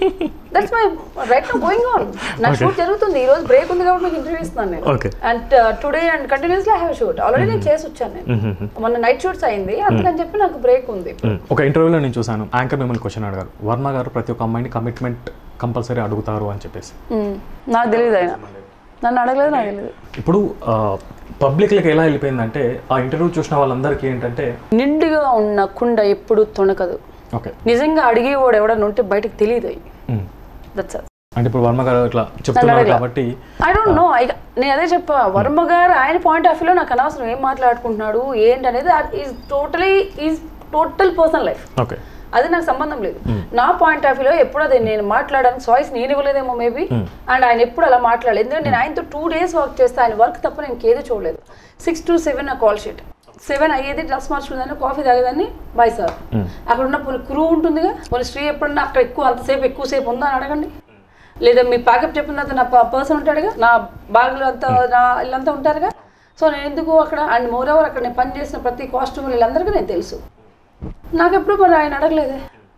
that's my right no going on నా షూట్ జరుగుతుంది ఈ రోజు బ్రేక్ ఉంది కాబట్టి మీకు ఇంటర్వ్యూ ఇస్తున్నాను నేను
okay
and today and continuously I have shoot already నేను చేసి వచ్చాను నేను మొన్న నైట్ షూట్స్ అయింది అందుకని చెప్పి నాకు బ్రేక్ ఉంది
ఒక ఇంటర్వ్యూలో నేను చూసాను యాంకర్ మిమ్మల్ని క్వశ్చన్ అడిగారు వర్మ గారు ప్రతి ఒక్క అమ్మాయిని కమిట్మెంట్ కంపల్సరీ అడుగుతారు అని చెప్పేసి
Hmm. నాకు తెలియదు ఆయన నన్ను అడగలేదు నాకు తెలియదు
ఇప్పుడు పబ్లిక్లకి ఎలా వెళ్ళిపోయిందంటే ఆ ఇంటర్వ్యూ చూసిన వాళ్ళందరికీ ఏంటంటే
నిండుగా ఉన్న కుండ ఎప్పుడు తొణకదు
ఓకే
నిజంగా అడిగేవాడు ఎవడన్నా ఉంటే బయటకు తెలియదు దట్స్
అంటే ఇప్పుడు వర్మ గారు ఇట్లా చెప్తున్నారు కాబట్టి
ఐ డోంట్ నో ఐ నేను అదే చెప్పా వర్మ గారు ఆయన పాయింట్ ఆఫ్ వ్యూలో నాకు అనవసరం ఏం మాట్లాడుకుంటున్నాడు ఏంటి అనేది is totally is total personal life
okay
అది నాకు సంబంధం లేదు నా పాయింట్ ఆఫ్ వ్యూలో ఎప్పుడు అది నేను మాట్లాడాను చాయిస్ నేను ఇవ్వలేదేమో మేబీ అండ్ ఆయన ఎప్పుడు అలా మాట్లాడలేదు ఎందుకంటే నేను ఆయనతో టూ డేస్ వర్క్ చేస్తే ఆయన వర్క్ తప్ప నేను ఇంకేది చూడలేదు సిక్స్ టు సెవెన్ నా కాల్ షీట్ సెవెన్ అయ్యేది డ్రెస్ మార్చుకుందాన్ని కాఫీ తాగేదాన్ని బాయ్ సార్ అక్కడ ఉన్న కొన్ని క్రూ ఉంటుందిగా కొన్ని స్త్రీ ఎప్పుడన్నా అక్కడ ఎక్కువ అంతసేపు ఎక్కువసేపు ఉందా అని అడగండి లేదా మీ ప్యాకప్ చెప్పిన తర్వాత నా పర్సన్ ఉంటాడుగా నా బాగులు అంతా నా వీళ్ళంతా ఉంటారుగా సో నేను ఎందుకు అక్కడ అండ్ మోర్ ఓవర్ అక్కడ నేను పని చేసిన ప్రతి కాస్ట్యూమ్ వీళ్ళందరికీ నేను తెలుసు నాకు ఎప్పుడు మరి ఆయన అడగలేదే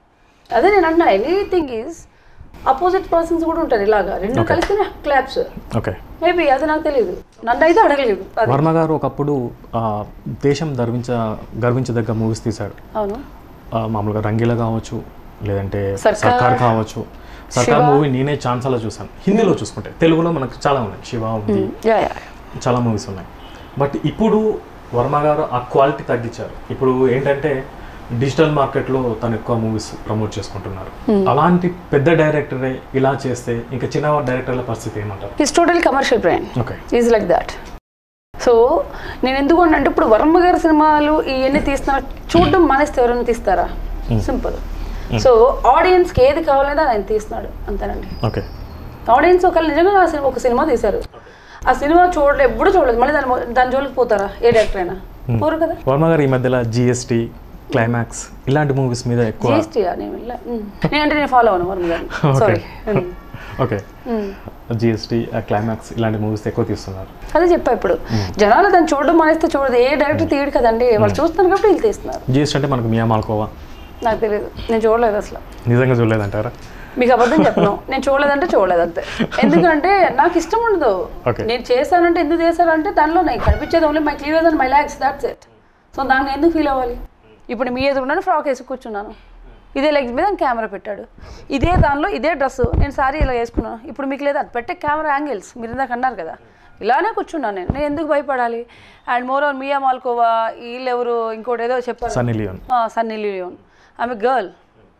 అదే నేను అన్నా ఎనీథింగ్ ఈజ్ అపోజిట్ పర్సన్స్ కూడా ఉంటారు ఇలాగా రెండు కలిసిన క్లాప్స్
ఓకే
మేబీ అది నాకు తెలియదు నన్ను అయితే అడగలేదు అది
వర్మ గారు ఒకప్పుడు ఆ, దేశం గర్వించ గర్వించదగ్గ మూవీస్ తీశాడు
అవును
ఆ, మామూలుగా రంగీల కావచ్చు లేదంటే
సర్కార్.
సర్కార్ కావచ్చు సర్కార్ మూవీ నేనే ఛాన్సాలో చూసాను హిందీలో చూసుకుంటే తెలుగులో మనకు చాలా ఉన్నాయి శివ ఉంది
యా యా
చాలా మూవీస్ ఉన్నాయి బట్ ఇప్పుడు వర్మ గారు ఆ క్వాలిటీ తగ్గించారు ఇప్పుడు ఏంటంటే డిజిటల్ మార్కెట్లో తను ఎక్కువ మూవీస్ ప్రమోట్ చేసుకుంటున్నారు అలాంటి పెద్ద డైరెక్టరే ఇలా చేస్తే ఇంకా చిన్న డైరెక్టర్ల పరిస్థితి ఏమంటారు
is total commercial brand
okay
is like that so నేను ఎందుకు అంటే ఇప్పుడు వర్మ గారి సినిమాలు ఇవన్నీ తీస్తున్నా చూడడం మానేస్తే ఎవరైనా తీస్తారా సింపుల్ సో ఆడియన్స్కి ఏది కావాలనేది ఆయన తీస్తున్నాడు అంతేనండి
ఓకే
ఆడియన్స్ ఒకళ్ళు నిజంగా ఆ సినిమా ఒక సినిమా తీశారు ఆ సినిమా చూడలేదు ఎప్పుడు చూడలేదు మళ్ళీ దాని మొ- దాని జోలికి పోతారా ఏ డైరెక్టర్ అయినా పోరు కదా
వర్మ గారు ఈ మధ్యలో జిఎస్టీ క్లైమాక్స్ ఇలాంటి మూవీస్ మీద ఎక్కువ
జిఎస్టీ నేను వెళ్ళా ఉమ్. నేను అంటే నేను ఫాలో అవ్వను వర్మ గారిని సారీ
ఓకే జిఎస్టీ క్లైమాక్స్ ఇలాంటి మూవీస్ ఎక్కువ తీస్తున్నారు
అదే చెప్పా ఇప్పుడు జనాలు దాన్ని చూడడం మానేస్తే చూడదు ఏ డైరెక్టర్ తీయడు కదండి వాళ్ళు చూస్తున్నారు కాబట్టి వీళ్ళు తీస్తున్నారు
జిఎస్టీ అంటే మనకు మియా మాల్కోవా
నాకు తెలియదు నేను చూడలేదు అసలు
నిజంగా చూడలేదంటారా
మీకు అబద్ధం చెప్పను నేను చూడలేదంటే చూడలేదు అంతే ఎందుకంటే నాకు ఇష్టం ఉండదు
Okay.
నేను చేశానంటే ఎందుకు చేశానంటే దానిలో నాకు కనిపించేది only my clear and my lacks that's it so దాన్ని ఎందుకు ఫీల్ అవ్వాలి ఇప్పుడు మీ ఎదురున్నాను ఫ్రాక్ వేసి కూర్చున్నాను ఇదే లెగ్స్ మీద కెమెరా పెట్టాడు ఇదే దానిలో ఇదే డ్రెస్ నేను సారీ ఇలా వేసుకున్నాను ఇప్పుడు మీకు లేదా అది పెట్టే కెమెరా యాంగిల్స్ మీరు ఇందాక అన్నారు కదా ఇలానే కూర్చున్నాను నేను నేను ఎందుకు భయపడాలి and moreover Mia Malkova వీళ్ళు ఎవరు ఇంకోటి ఏదో చెప్పారు
సన్నీ లియోన్
సన్నీ లియోన్ ఆమె girl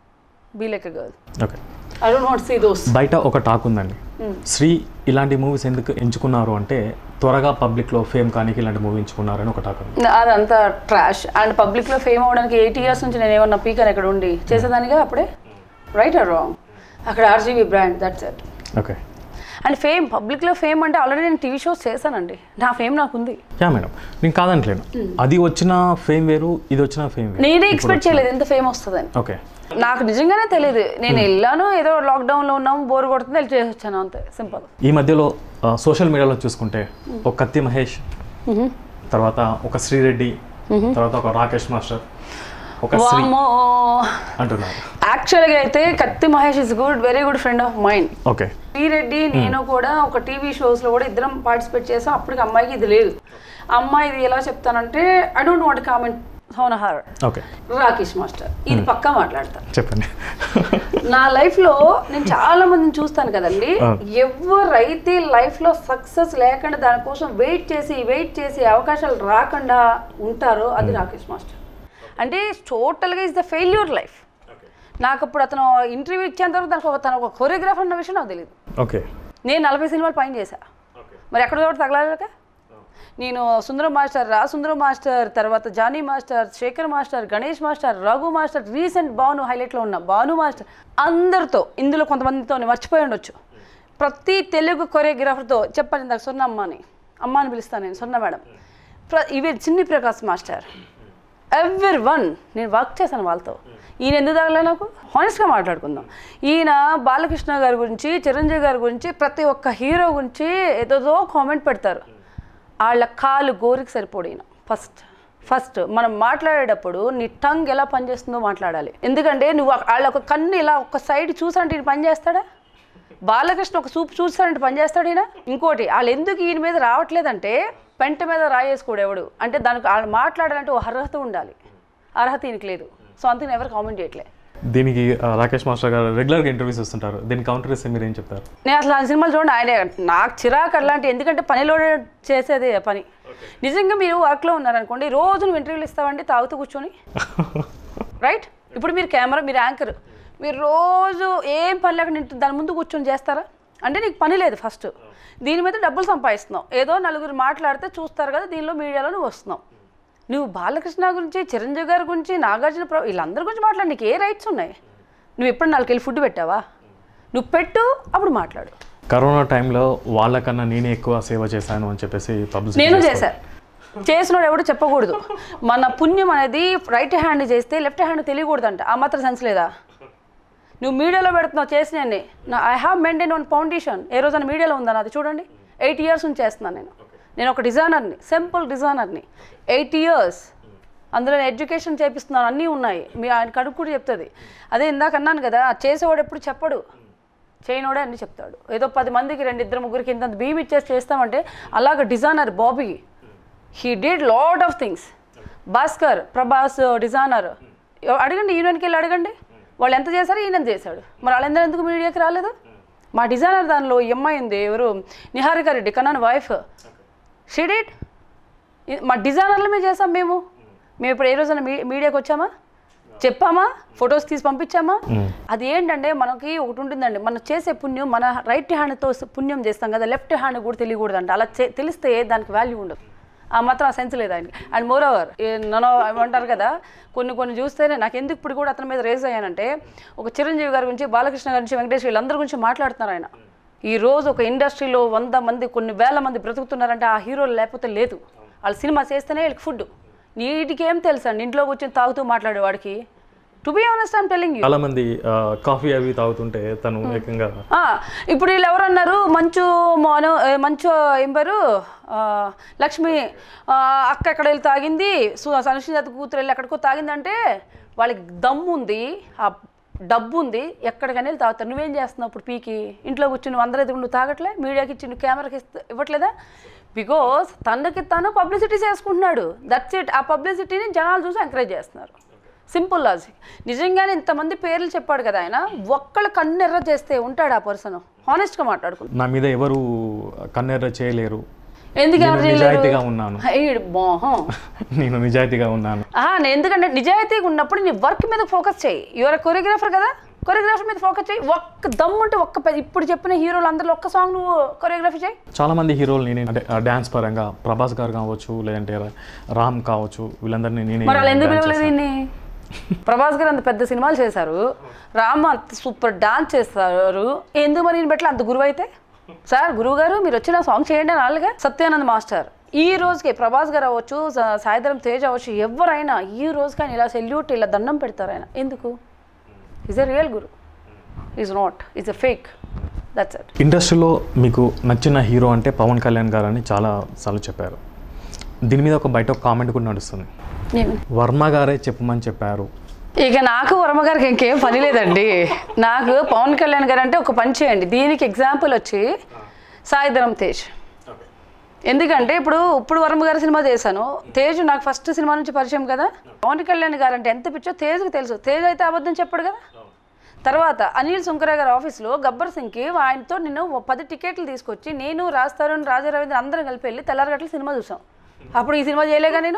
be like a girl
okay
I don't want see those
బయట ఒక టాక్ ఉందండి శ్రీ ఇలాంటి మూవీస్ ఎందుకు ఎంచుకున్నారు అంటే త్వరగా పబ్లిక్లో ఫేమ్ కానీ ఇలాంటి మూవీ ఎంచుకున్నారని ఒక టాక్ ఉంది
అదంతా ట్రాష్ అండ్ పబ్లిక్లో ఫేమ్ అవ్వడానికి ఎయిట్ ఇయర్స్ నుంచి నేను ఏమన్నా పీకర్ ఎక్కడ ఉండి చేసేదానిగా అప్పుడే రైట్ ఆర్ రాంగ్ అక్కడ RGV brand that's it
okay
and fame పబ్లిక్లో ఫేమ్ అంటే ఆల్రెడీ నేను టీవీ షోస్ చేశానండి నా ఫేమ్ నాకు ఉంది
యా మేడం నేను కాదంటలేను అది వచ్చిన ఫేమ్ వేరు ఇది వచ్చిన ఫేమ్ వేరు
నేనే ఎక్స్పెక్ట్ చేయలేదు ఎంత ఫేమ్ వస్తుందని
ఓకే
నాకు నిజంగానే తెలియదు నేను వెళ్ళాను ఏదో లాక్డౌన్లో ఉన్నాము బోర్ కొడుతుంది వెళ్ళి చేసి వచ్చాను అంతే సింపుల్
ఈ మధ్యలో సోషల్ మీడియాలో చూసుకుంటే ఒక కత్తి మహేష్ తర్వాత ఒక శ్రీరెడ్డి తర్వాత ఒక రాకేష్ మాస్టర్ ఒక శ్రీ
వామో
అంటున్నారు
యాక్చువల్గా అయితే Kathi Mahesh is good very good friend of mind
okay
Sri Reddy నేను కూడా ఒక టీవీ షోస్లో కూడా ఇద్దరం పార్టిసిపేట్ చేసాం అప్పటికి అమ్మాయికి ఇది లేదు అమ్మాయిది ఎలా చెప్తానంటే I don't want comment on her
okay
Rakesh master ఇది పక్కా మాట్లాడతా
చెప్పండి
నా లైఫ్ లో నేను చాలా మందిని చూస్తాను కదండి
ఆ.
ఎవరైతే లైఫ్ లో సక్సెస్ లేకుండా దానికోసం వెయిట్ చేసి వెయిట్ చేసి అవకాశాలు రాకుండా ఉంటారో అది రాకేష్ మాస్టర్ అంటే టోటల్గా ఇస్ ద ఫెయిల్యూర్ లైఫ్ నాకు అప్పుడు అతను ఇంటర్వ్యూ ఇచ్చేంత వరకు దానికి ఒక తను ఒక కొరియోగ్రాఫర్ అన్న విషయం నాకు తెలియదు
ఓకే
నేను నలభై సినిమాలు పైన చేశా మరి ఎక్కడ చోట తగలాలక నేను సుందరం మాస్టర్ రా సుందరం మాస్టర్ తర్వాత Jani master Shekhar master Ganesh master Raghu master recent Bhanu హైలైట్లో ఉన్న భాను మాస్టర్ అందరితో ఇందులో కొంతమందితో మర్చిపోయి ఉండొచ్చు ప్రతి తెలుగు కొరియోగ్రాఫర్తో చెప్పాను ఇందాక స్వర్ణ అమ్మ అని అమ్మ అని పిలుస్తాను నేను స్వర్ణ మేడం ప్ర ఇవి Chinni Prakash master every one నేను వర్క్ చేశాను వాళ్ళతో ఈయన ఎందుకు తగలే నాకు హానెస్ట్గా మాట్లాడుకుందాం ఈయన బాలకృష్ణ గారి గురించి చిరంజీవి గారి గురించి ప్రతి ఒక్క హీరో గురించి ఏదోదో కామెంట్ పెడతారు వాళ్ళ కాలు గోరికి సరిపోడు ఈయన ఫస్ట్ ఫస్ట్ మనం మాట్లాడేటప్పుడు నీ టంగ్ ఎలా పనిచేస్తుందో మాట్లాడాలి ఎందుకంటే నువ్వు వాళ్ళ ఒక కన్ను ఇలా ఒక సైడ్ చూసానంటే ఈయన పని చేస్తాడా బాలకృష్ణ ఒక సూప్ చూస్తానంటే పని చేస్తాడు ఈయన ఇంకోటి వాళ్ళు ఎందుకు ఈయన మీద రావట్లేదంటే పెంట మీద రాయేసుకోడు ఎవడు అంటే దానికి వాళ్ళు మాట్లాడాలంటే ఒక అర్హత ఉండాలి అర్హత ఈయనకి లేదు సో అందుకని ఎవరు కామెంట్ చేయట్లే
దీనికి ఆ, రాకేష్ మాస్టర్ గారు రెగ్యులర్గా ఇంటర్వ్యూస్ ఇస్తుంటారు దీనికి కౌంటర్ ఇస్తే మీరు ఏం చెప్తారు
నేను అసలు ఆ సినిమాలు చూడండి ఆయనే నాకు చిరాకు అలాంటి ఎందుకంటే పనిలో చేసేదే ఆ పని నిజంగా మీరు వర్క్లో ఉన్నారనుకోండి రోజు నువ్వు ఇంటర్వ్యూలు ఇస్తావండి తాగుతూ కూర్చొని రైట్ ఇప్పుడు మీరు కెమెరా మీరు యాంకర్ మీరు రోజు ఏం పని లేకుండా ఇంటి- దాని ముందు కూర్చొని చేస్తారా అంటే నీకు పని లేదు ఫస్ట్ దీని మీద డబ్బులు సంపాదిస్తున్నావు ఏదో నలుగురు మాట్లాడితే చూస్తారు కదా దీనిలో మీడియాలో నువ్వు వస్తున్నావు నువ్వు బాలకృష్ణ గురించి చిరంజీవి గారి గురించి నాగార్జున ప్ర వీళ్ళందరి గురించి మాట్లాడి నీకు ఏ రైట్స్ ఉన్నాయి నువ్వు ఎప్పుడు నాలుగు వెళ్ళి ఫుడ్ పెట్టావా నువ్వు పెట్టు అప్పుడు మాట్లాడు
కరోనా టైంలో వాళ్ళకన్నా నేనే ఎక్కువ సేవ చేశాను అని చెప్పేసి పబ్లిసిటీ
నేను చేశా చేసినోడు ఎవడు చెప్పకూడదు మన పుణ్యం అనేది రైట్ హ్యాండ్ చేస్తే లెఫ్ట్ హ్యాండ్ తెలియకూడదంట ఆ మాత్రం సెన్స్ లేదా నువ్వు మీడియాలో పెడుతున్నావు చేసినన్ని నా I have maintain one foundation ఏ రోజైనా మీడియాలో ఉందా నాది చూడండి ఎయిట్ ఇయర్స్ నుంచి చేస్తున్నాను నేను నేను ఒక డిజైనర్ని సింపుల్ డిజైనర్ని ఎయిట్ ఇయర్స్ అందులో ఎడ్యుకేషన్ చేపిస్తున్నాను అన్నీ ఉన్నాయి మీ ఆయన కడుపు కూడా చెప్తుంది అదే ఇందాక అన్నాను కదా చేసేవాడు ఎప్పుడు చెప్పడు చేయనోడే అన్ని చెప్తాడు ఏదో పది మందికి రెండు ఇద్దరు ముగ్గురికి ఇంత భీమ్ ఇచ్చేసి చేస్తామంటే అలాగ designer Bobby he did lot of things Bhaskar Prabhas designer అడగండి యూనియన్కి వెళ్ళి అడగండి వాళ్ళు ఎంత చేశారు ఈయన ఎంత చేశాడు మరి వాళ్ళందరూ ఎందుకు మీడియాకి రాలేదు మా డిజైనర్ దానిలో ఈ అమ్మాయి ఉంది ఎవరు నిహారిక రెడ్డి కన్నాను వైఫ్ షీ డిడ్ మా డిజైనర్లమే చేసాం మేము మేము ఇప్పుడు ఏ రోజైనా మీ మీడియాకి వచ్చామా చెప్పామా ఫొటోస్ తీసి పంపించామా అది ఏంటంటే మనకి ఒకటి ఉంటుందండి మనం చేసే పుణ్యం మన రైట్ హ్యాండ్తో పుణ్యం చేస్తాం కదా లెఫ్ట్ హ్యాండ్ కూడా తెలియకూడదంట అలా చే- తెలిస్తే దానికి వాల్యూ ఉండదు ఆ మాత్రం ఆ సెన్స్ లేదు ఆయనకి అండ్ మోర్ ఓవర్ నన్ను ఏమంటారు కదా కొన్ని కొన్ని చూస్తేనే నాకు ఎందుకు ఇప్పుడు కూడా అతని మీద రేజ్ అయ్యానంటే ఒక చిరంజీవి గారి గురించి బాలకృష్ణ గారి గురించి వెంకటేష్ వీళ్ళందరి గురించి మాట్లాడుతున్నారు ఆయన ఈ రోజు ఒక ఇండస్ట్రీలో వంద మంది కొన్ని వేల మంది బ్రతుకుతున్నారంటే ఆ హీరోలు లేకపోతే లేదు వాళ్ళు సినిమా చేస్తేనే వీళ్ళకి ఫుడ్ నీటికి ఏం తెలుసు అండి ఇంట్లో కూర్చొని తాగుతూ మాట్లాడేవాడికి to be honest I'm telling you
చాలా మంది కాఫీ అవి తాగుతుంటే తను ఏకంగా
ఆ, ఇప్పుడు వీళ్ళు ఎవరన్నారు మంచు మోను ఏ, మంచు ఏం పేరు ఆ, లక్ష్మి ఆ, అక్క ఎక్కడ వెళ్ళి తాగింది సనుషిజాత కూతురు వెళ్ళి ఎక్కడికో తాగిందంటే వాళ్ళకి దమ్ము ఉంది ఆ డబ్బు ఉంది ఎక్కడికైనా వెళ్ళి తాగుతారు నువ్వేం చేస్తున్నావు ఇప్పుడు పీకి ఇంట్లో కూర్చుని నువ్వు అందరూ ఎదుగు నువ్వు తాగట్లే మీడియాకి ఇచ్చి నువ్వు కెమెరాకి ఇస్త- ఇవ్వట్లేదా బికాస్ తనకి తను పబ్లిసిటీ చేసుకుంటున్నాడు దట్స్ ఇట్ ఆ పబ్లిసిటీని జనాలు చూసి ఎంకరేజ్ చేస్తున్నారు సింపుల్ లాజిక్ నిజంగానే ఇంతమంది పేర్లు చెప్పాడు కదా ఆయన ఒక్కళ్ళు కన్నెర్ర చేస్తే ఉంటాడు ఆ పర్సన్ హానెస్ట్గా మాట్లాడుకుంటా
నా మీద ఎవరు కన్నెర్ర చేయలేరు
ఎందుకు ఎవరు
నేను
చేయలేరు?
నిజాయితీగా ఉన్నాను
హైడ్ మొహం
నేను నిజాయితీగా ఉన్నాను
ఆహా, నేను ఎందుకంటే నిజాయితీగా ఉన్నప్పుడు నీ వర్క్ మీద ఫోకస్ చేయి యువర్ కొరియోగ్రాఫర్ కదా కొరియోగ్రాఫర్ మీద ఫోకస్ చేయి ఒక్క దమ్ముంటే ఒక్క పె- ఇప్పుడు చెప్పిన హీరోలు అందరిలో ఒక్క సాంగ్ నువ్వు కొరియోగ్రఫీ చేయి
చాలా మంది హీరోలు నేనే అంటే డ్యాన్స్ పరంగా ప్రభాస్ గారు కావచ్చు లేదంటే రామ్ కావచ్చు వీళ్ళందరినీ నేనే
మరి వాళ్ళు ఎందుకు
dance
పిలవలేదు
చేశాను.
దీన్ని ప్రభాస్ గారు అంత పెద్ద సినిమాలు చేశారు రామ్ అంత సూపర్ డాన్స్ చేస్తారు ఎందుకు మరి ఈయన బట్టి అంత గురువు అయితే సార్ గురువు గారు మీరు వచ్చిన సాంగ్ చేయండి అని అలాగే సత్యానంద్ మాస్టర్ ఈ రోజుకి ప్రభాస్ గారు అవ్వచ్చు సా- సాయిధరం తేజ్ అవ్వచ్చు ఎవరైనా ఈ రోజుకి ఆయన ఇలా సెల్యూట్ ఇలా దండం పెడతారు ఆయన ఎందుకు is a real guru is not is a fake that's it
ఇండస్ట్రీలో మీకు నచ్చిన హీరో అంటే పవన్ కళ్యాణ్ గారు అని చాలా సార్లు చెప్పారు దీని మీద ఒక బయట ఒక కామెంట్ కూడా నడుస్తుంది
నేను
వర్మ గారే చెప్పమని చెప్పారు
ఇక నాకు వర్మ గారికి ఇంకేం పని లేదండి నాకు పవన్ కళ్యాణ్ గారు అంటే ఒక పని చేయండి దీనికి ఎగ్జాంపుల్ వచ్చి సాయిధరం తేజ్ ఎందుకంటే ఇప్పుడు ఇప్పుడు వర్మ గారి సినిమా చేశాను తేజ్ నాకు ఫస్ట్ సినిమా నుంచి పరిచయం కదా పవన్ కళ్యాణ్ గారు అంటే ఎంత పిచ్చో తేజ్కి తెలుసు తేజ్ అయితే అబద్ధం చెప్పడు కదా తర్వాత అనిల్ సుంకర గారి ఆఫీస్లో గబ్బర్ సింగ్కి ఆయనతో నేను ఓ పది టికెట్లు తీసుకొచ్చి నేను రాస్తారుని రాజా రవీంద్ర అందరం కలిపి వెళ్ళి తెల్లారగట్ల సినిమా చూసాం అప్పుడు ఈ సినిమా చేయలేగా నేను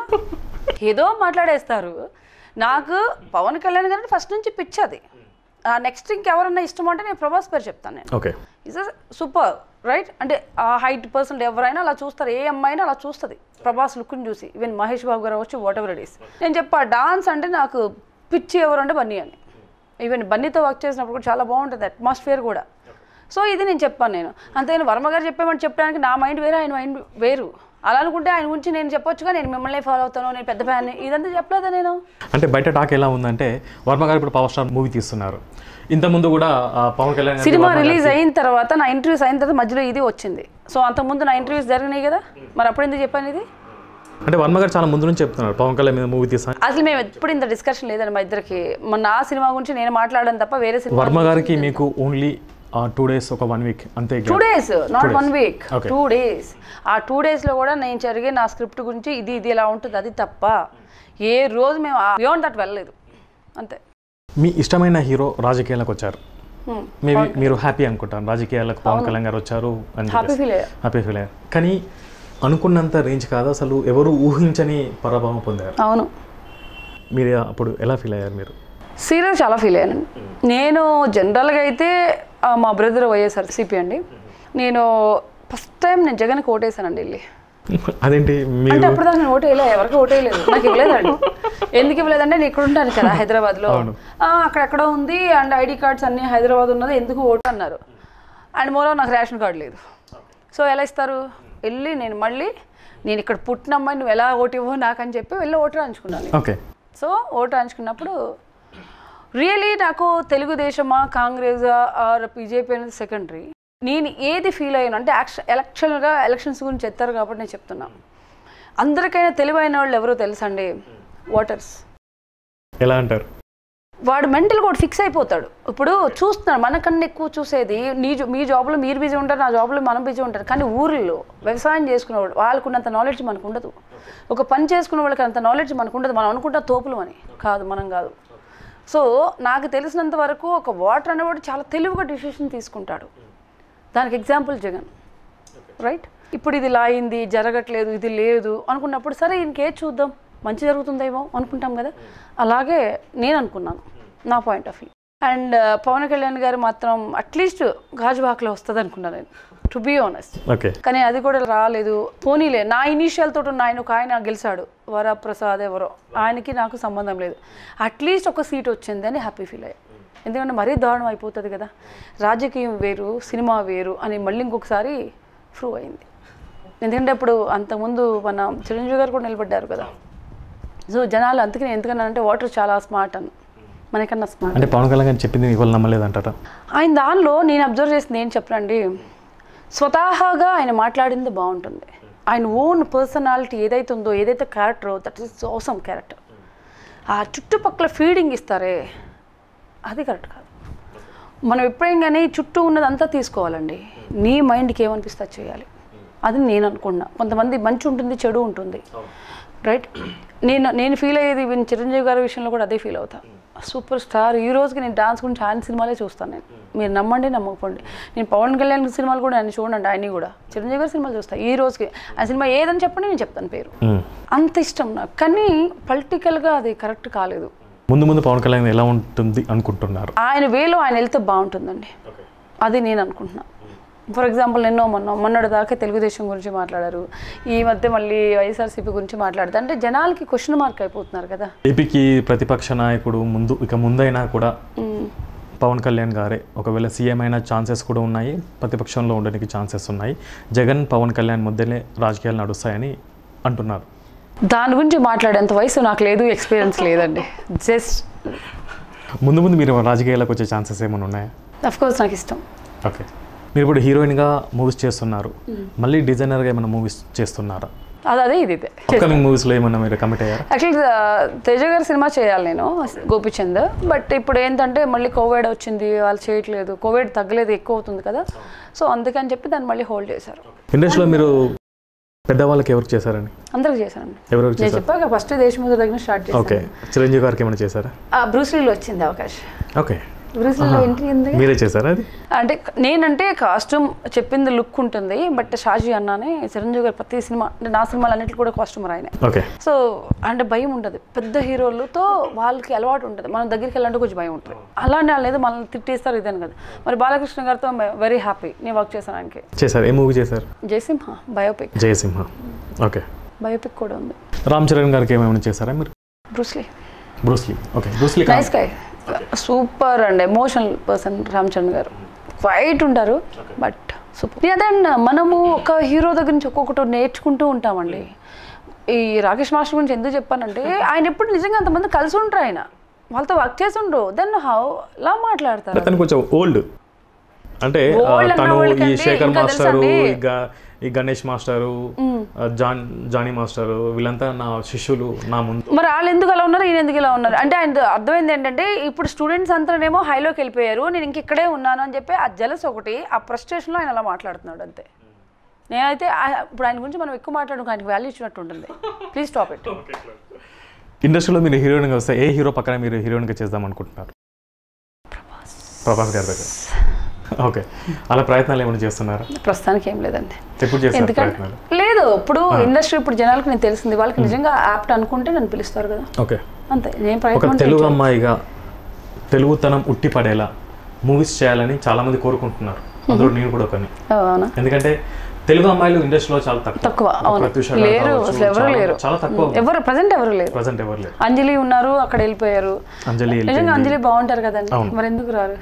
ఏదో మాట్లాడేస్తారు నాకు పవన్ కళ్యాణ్ గారిని ఫస్ట్ నుంచి పిచ్చది నెక్స్ట్ ఇంకెవరన్నా ఇష్టం అంటే నేను ప్రభాస్ పేరు చెప్తాను నేను
ఓకే
ఇస్ సూపర్ రైట్ అంటే ఆ హైట్ పర్సెంట్ ఎవరైనా అలా చూస్తారు ఏ అమ్మాయినా అలా చూస్తుంది ప్రభాస్ లుక్ని చూసి ఈవెన్ మహేష్ బాబు గారు వచ్చి వాట్ ఎవర్ ఇట్ ఈస్ నేను చెప్పా డాన్స్ అంటే నాకు పిచ్చి ఎవరు అంటే బన్నీ అని ఈవెన్ బన్నీతో వర్క్ చేసినప్పుడు కూడా చాలా బాగుంటుంది అట్మాస్ఫియర్ కూడా సో ఇది నేను చెప్పాను నేను అంతేగాని వర్మ గారు చెప్పామని చెప్పడానికి నా మైండ్ వేరు ఆయన మైండ్ వేరు అలా అనుకుంటే ఆయన గురించి నేను చెప్పొచ్చుగా నేను మిమ్మల్ని ఫాలో అవుతాను నేను పెద్ద ఫ్యాన్ ఇదంతా చెప్పలేదా నేను
అంటే బయట టాక్ ఎలా ఉందంటే వర్మ గారు ఇప్పుడు పవర్ స్టార్ మూవీ తీస్తున్నారు ఇంతకుముందు కూడా ఆ, పవన్ కళ్యాణ్ గారికి
సినిమా
వర్మ గారికి-
రిలీజ్ అయిన తర్వాత నా ఇంటర్వ్యూస్ అయిన తర్వాత మధ్యలో ఇది వచ్చింది సో అంతకుముందు నా ఇంటర్వ్యూస్ జరిగినాయి కదా మరి అప్పుడు ఎందుకు చెప్పాను ఇది
అంటే వర్మ గారు చాలా ముందు నుంచి చెప్తున్నారు పవన్ కళ్యాణ్ మీద మూవీ తీస్తాను
అసలు మేము ఎప్పుడు ఇంత డిస్కషన్ లేదండి మా ఇద్దరికి మన నా సినిమా గురించి నేను మాట్లాడడం తప్ప వేరే సినిమా
వర్మ గారికి మీకు ఓన్లీ టూ డేస్ ఒక వన్ వీక్ అంతే
two days not one week
Okay.
Two days ఆ టూ డేస్లో కూడా నేను జరిగే నా స్క్రిప్ట్ గురించి ఇది ఇది ఇలా ఉంటుంది అది తప్ప ఏ రోజు మేము బియాండ్ దట్ వెళ్ళలేదు అంతే
మీ ఇష్టమైన హీరో రాజకీయాలకు వచ్చారు
Hmm.
మేబీ మీరు హ్యాపీ అనుకుంటాను రాజకీయాలకు పవన్ కళ్యాణ్ గారు వచ్చారు అని
హ్యాపీ ఫీల్ అయ్యా
హ్యాపీ ఫీల్ అయ్యారు కానీ అనుకున్నంత రేంజ్ కాదు అసలు ఎవరు ఊహించని పరాభవం పొందారు
అవును
మీరు అప్పుడు ఎలా ఫీల్ అయ్యారు మీరు
సీరియస్ చాలా ఫీల్ అయ్యాను నేను జనరల్గా అయితే ఆ, మా బ్రదర్ వైఎస్ఆర్ సిపి అండి నేను ఫస్ట్ టైం నేను జగన్కి ఓటేసానండి వెళ్ళి
అదేంటి మీరు
అంటే అప్పుడు దాకా నేను ఓటు వేయలే ఎవరికి ఓటు వేయలేదు నాకు ఇవ్వలేదండి ఎందుకు ఇవ్వలేదంటే నేను ఇక్కడ ఉంటాను కదా హైదరాబాద్లో ఆ, అక్కడెక్కడ ఉంది అండ్ ఐడి కార్డ్స్ అన్ని హైదరాబాద్ ఉన్నది ఎందుకు ఓటు అన్నారు అండ్ మోరో నాకు రేషన్ కార్డు లేదు సో ఎలా ఇస్తారు వెళ్ళి నేను మళ్ళీ నేను ఇక్కడ పుట్టిన అమ్మాయి నువ్వు ఎలా ఓటు ఇవ్వవు నాకని చెప్పి వెళ్ళి ఓటు రాయించుకున్నాను
ఓకే
సో ఓటు రాయించుకున్నప్పుడు రియలీ నాకు తెలుగుదేశమా కాంగ్రెస్ ఆర్ బీజేపీ అనేది సెకండరీ నేను ఏది ఫీల్ అయ్యాను అంటే యాక్షన్ ఎలక్షన్గా ఎలక్షన్స్ గురించి ఎత్తారు కాబట్టి నేను చెప్తున్నా అందరికైనా తెలివైన వాళ్ళు ఎవరో తెలుసండి ఓటర్స్
ఎలా అంటారు
వాడు మెంటల్ కూడా ఫిక్స్ అయిపోతాడు ఇప్పుడు చూస్తున్నాడు మనకన్నా ఎక్కువ చూసేది నీ జా- మీ జాబ్లో మీరు బిజీ ఉంటారు నా జాబ్లో మనం బిజీ ఉంటారు కానీ ఊర్లో వ్యవసాయం చేసుకునేవాడు వాళ్ళకున్నంత నాలెడ్జ్ మనకు ఉండదు ఒక పని చేసుకునే వాళ్ళకి అంత నాలెడ్జ్ మనకు ఉండదు మనం అనుకుంటా తోపులు అని కాదు మనం కాదు సో నాకు తెలిసినంత వరకు ఒక వాటర్ అనేవాడు చాలా తెలివిగా డిసిషన్ తీసుకుంటాడు దానికి ఎగ్జాంపుల్ జగన్ రైట్ ఇప్పుడు ఇది ఇలా అయింది జరగట్లేదు ఇది లేదు అనుకున్నప్పుడు సరే ఇంకే చూద్దాం మంచి జరుగుతుందేమో అనుకుంటాం కదా అలాగే నేను అనుకున్నాను నా point of view and Pawan Kalyan గారు మాత్రం అట్లీస్ట్ గాజువాకలో వస్తుంది అనుకున్నాను నేను టు బీ ఆనెస్ట్
ఓకే
కానీ అది కూడా రాలేదు పోనీలే నా ఇనీషియల్ తోటి ఉన్న ఆయన ఒక ఆయన గెలిచాడు వరప్రసాద్ ఎవరో ఆయనకి నాకు సంబంధం లేదు అట్లీస్ట్ ఒక సీట్ వచ్చింది అని హ్యాపీ ఫీల్ అయ్యా ఎందుకంటే మరీ దారుణం అయిపోతుంది కదా రాజకీయం వేరు సినిమా వేరు అని మళ్ళీ ఇంకొకసారి ప్రూవ్ అయింది ఎందుకంటే ఇప్పుడు అంతకుముందు మన చిరంజీవి గారు కూడా నిలబడ్డారు కదా సో జనాలు అందుకని ఎందుకన్నానంటే వాటర్ చాలా స్మార్ట్ అని మనకన్నా స్మార్ట్
అంటే పవన్ కళ్యాణ్ గారు చెప్పింది ఇవాళ నమ్మలేదంటారా
ఆయన దానిలో నేను అబ్జర్వ్ చేసింది ఏం చెప్పనండి స్వతహాగా ఆయన మాట్లాడింది బాగుంటుంది ఆయన ఓన్ పర్సనాలిటీ ఏదైతే ఉందో ఏదైతే క్యారెక్టరో దట్ ఈస్ అవసరం క్యారెక్టర్ ఆ చుట్టుపక్కల ఫీడింగ్ ఇస్తారే అది కరెక్ట్ కాదు మనం ఎప్పుడైనా కానీ చుట్టూ ఉన్నదంతా తీసుకోవాలండి నీ మైండ్కి ఏమనిపిస్తే అది చేయాలి అది నేను అనుకున్నా కొంతమంది మంచి ఉంటుంది చెడు ఉంటుంది రైట్ నేను నేను ఫీల్ అయ్యేది ఈవెన్ చిరంజీవి గారి విషయంలో కూడా అదే ఫీల్ అవుతా సూపర్ స్టార్ ఈ రోజుకి నేను డాన్స్ గురించి ఆయన సినిమాలే చూస్తాను నేను మీరు నమ్మండి నమ్మకపోండి నేను పవన్ కళ్యాణ్ సినిమాలు కూడా ఆయన చూడండి ఆయన కూడా చిరంజీవి గారి సినిమాలు చూస్తాను ఈ రోజుకి ఆ సినిమా ఏదని చెప్పండి నేను చెప్తాను పేరు
మ్మ్.
అంత ఇష్టం నాకు కానీ పొలిటికల్గా అది కరెక్ట్ కాలేదు
ముందు ముందు పవన్ కళ్యాణ్ ఎలా ఉంటుంది అనుకుంటున్నారు
ఆయన వేలో ఆయన వెళ్తే బాగుంటుందండి అది నేను అనుకుంటున్నా ఫర్ ఎగ్జాంపుల్ నిన్నో మొన్న మొన్నటి దాకా తెలుగుదేశం గురించి మాట్లాడారు ఈ మధ్య మళ్ళీ వైఎస్ఆర్సీపీ గురించి మాట్లాడతారు అంటే జనాలకి క్వశ్చన్ మార్క్ అయిపోతున్నారు కదా
ఏపీకి ప్రతిపక్ష నాయకుడు ముందు ఇక ముందైనా కూడా పవన్ కళ్యాణ్ గారే ఒకవేళ సీఎం అయిన ఛాన్సెస్ కూడా ఉన్నాయి ప్రతిపక్షంలో ఉండడానికి ఛాన్సెస్ ఉన్నాయి జగన్ పవన్ కళ్యాణ్ మధ్యనే రాజకీయాలు నడుస్తాయని అంటున్నారు
దాని గురించి మాట్లాడేంత వయసు నాకు లేదు ఎక్స్పీరియన్స్ లేదండి జస్ట్
ముందు ముందు మీరు రాజకీయాలకు వచ్చే ఛాన్సెస్ ఏమైనా ఉన్నాయా
అఫ్ కోర్స్ నాకు ఇష్టం
ఓకే మీరు ఇప్పుడు హీరోయిన్గా మూవీస్ చేస్తున్నారు మళ్ళీ డిజైనర్గా ఏమైనా మూవీస్ చేస్తున్నారా
అది అదే ఇది ఇదే
అప్కమింగ్ మూవీస్లో ఏమన్నా మీరు కమిట్ అయ్యారా
యాక్చువల్లీ తేజ గారి సినిమా చేయాలి నేను గోపిచంద్ బట్ ఇప్పుడు ఏంటంటే మళ్ళీ కోవిడ్ వచ్చింది వాళ్ళు చేయట్లేదు కోవిడ్ తగ్గలేదు ఎక్కువ అవుతుంది కదా సో అందుకని చెప్పి దాన్ని మళ్ళీ హోల్డ్ చేశారు
ఇండస్ట్రీలో మీరు పెద్దవాళ్ళకి ఎవరికి చేశారండి
అందరికి చేశాను
ఎవరెవరికి
నేను
చేశారు
చెప్పాక ఫస్ట్ దేశముఖ దగ్గర స్టార్ట్
ఓకే
చేశాను
చిరంజీవి గారికి ఏమైనా చేశారా
ఆ బ్రూస్లీలో వచ్చింది అవకాశం
ఓకే
బ్రూస్లీలో ఎంట్రీ ఉంది
మీరే చేశారా అది
అంటే నేనంటే కాస్ట్యూమ్ చెప్పింది లుక్ ఉంటుంది బట్ షాజీ అన్నానే చిరంజీవి గారు ప్రతి సినిమా అంటే నా సినిమాలు అన్నింటికి కూడా కాస్ట్యూమర్ ఆయన
ఓకే
సో అంటే భయం ఉంటుంది పెద్ద హీరోలతో వాళ్ళకి అలవాటు ఉంటుంది మనం దగ్గరికి వెళ్ళాలంటే కొంచెం భయం ఉంటుంది అలానే వాళ్ళు ఏదో మనల్ని తిట్టేస్తారు ఇదని కదా మరి బాలకృష్ణ గారితో వెరీ హ్యాపీ నేను వర్క్ చేశాను ఆయనకి
చేశారు ఏ మూవీ చేశారు
Jayasimha biopic
Jayasimha okay
biopic కూడా ఉంది
రామ్ చరణ్ గారికి ఏమైనా చేశారా మీరు
Bruce Lee
Bruce Lee okay Bruce Lee
nice guy super and emotional person Ram Charan గారు క్వైట్ ఉంటారు బట్ సూపర్ అదండి మనము ఒక హీరో దగ్గర నుంచి ఒక్కొక్కటి నేర్చుకుంటూ ఉంటామండి ఈ రాకేష్ మాస్టర్ గురించి ఎందుకు చెప్పానంటే ఆయన ఎప్పుడు నిజంగా అంతమంది కలిసి ఉంటారు ఆయన వాళ్ళతో వర్క్ చేసి ఉండరు దెన్ హౌ లా మాట్లాడతారు
తను కొంచెం ఓల్డ్ అంటే ఆ,
Old అన్న
తను ఈ
వాళ్ళకంటే
శేఖర్
ఇంకా
మాస్టరు
తెలుసండి.
ఈ గ- ఈ గణేష్ మాస్టరు ఆ, జాన్ జానీ మాస్టరు వీళ్ళంతా నా శిష్యులు నా ముందు
మరి వాళ్ళు ఎందుకు అలా ఉన్నారు ఈయన ఎందుకు ఇలా ఉన్నారు అంటే ఆయన అర్థమైంది ఏంటంటే ఇప్పుడు స్టూడెంట్స్ అంతానేమో హైలోకి వెళ్ళిపోయారు నేను ఇంక ఇక్కడే ఉన్నాను అని చెప్పి ఆ జలస్ ఒకటి ఆ ఫ్రస్ట్రేషన్లో ఆయన అలా మాట్లాడుతున్నాడు అంతే నేనైతే ఆ- ఇప్పుడు ఆయన గురించి మనం ఎక్కువ మాట్లాడడం ఆయనకి వాల్యూ ఇచ్చినట్టు ఉంటుంది ప్లీజ్ స్టాప్ ఇట్
ఇండస్ట్రీలో మీరు హీరోయిన్గా వస్తే ఏ హీరో పక్కన మీరు హీరోయిన్గా చేద్దాం అనుకుంటున్నారు ప్రభాస్ గారి దగ్గర ఓకే అలా ప్రయత్నాలు ఏమైనా చేస్తున్నారా
ప్రస్తుతానికి ఏం లేదండి
ఎప్పుడు చేస్తారు
ఎందుకంటే
ప్రయత్నాలు
లేదు ఇప్పుడు ఇండస్ట్రీ ఇప్పుడు జనాలకు నేను తెలిసింది వాళ్ళకి నిజంగా యాప్ట్ అనుకుంటే నన్ను పిలుస్తారు కదా
ఓకే
అంతే నేను
ఒక
ప్రయత్నం
తెలుగు అమ్మాయిగా తెలుగుతనం ఉట్టిపడేలా మూవీస్ చేయాలని చాలా మంది కోరుకుంటున్నారు అందులో నేను కూడా ఒకని
అవునా
ఎందుకంటే తెలుగు అమ్మాయిలు ఇండస్ట్రీలో చాలా తక్కువ
తక్కువ అవును
ప్రత్యూష గారు
లేరు
కావచ్చు,
అసలు ఎవరు
చాలా-
లేరు
చాలా తక్కువ
ఎవరు ప్రజెంట్ ఎవరు లేరు
ప్రజెంట్ ఎవరు లేరు
అంజలి ఉన్నారు అక్కడ వెళ్ళిపోయారు
అంజలి
నిజంగా
వెళ్ళిపోయింది.
అంజలి బాగుంటారు కదండి మరి ఎందుకు రారు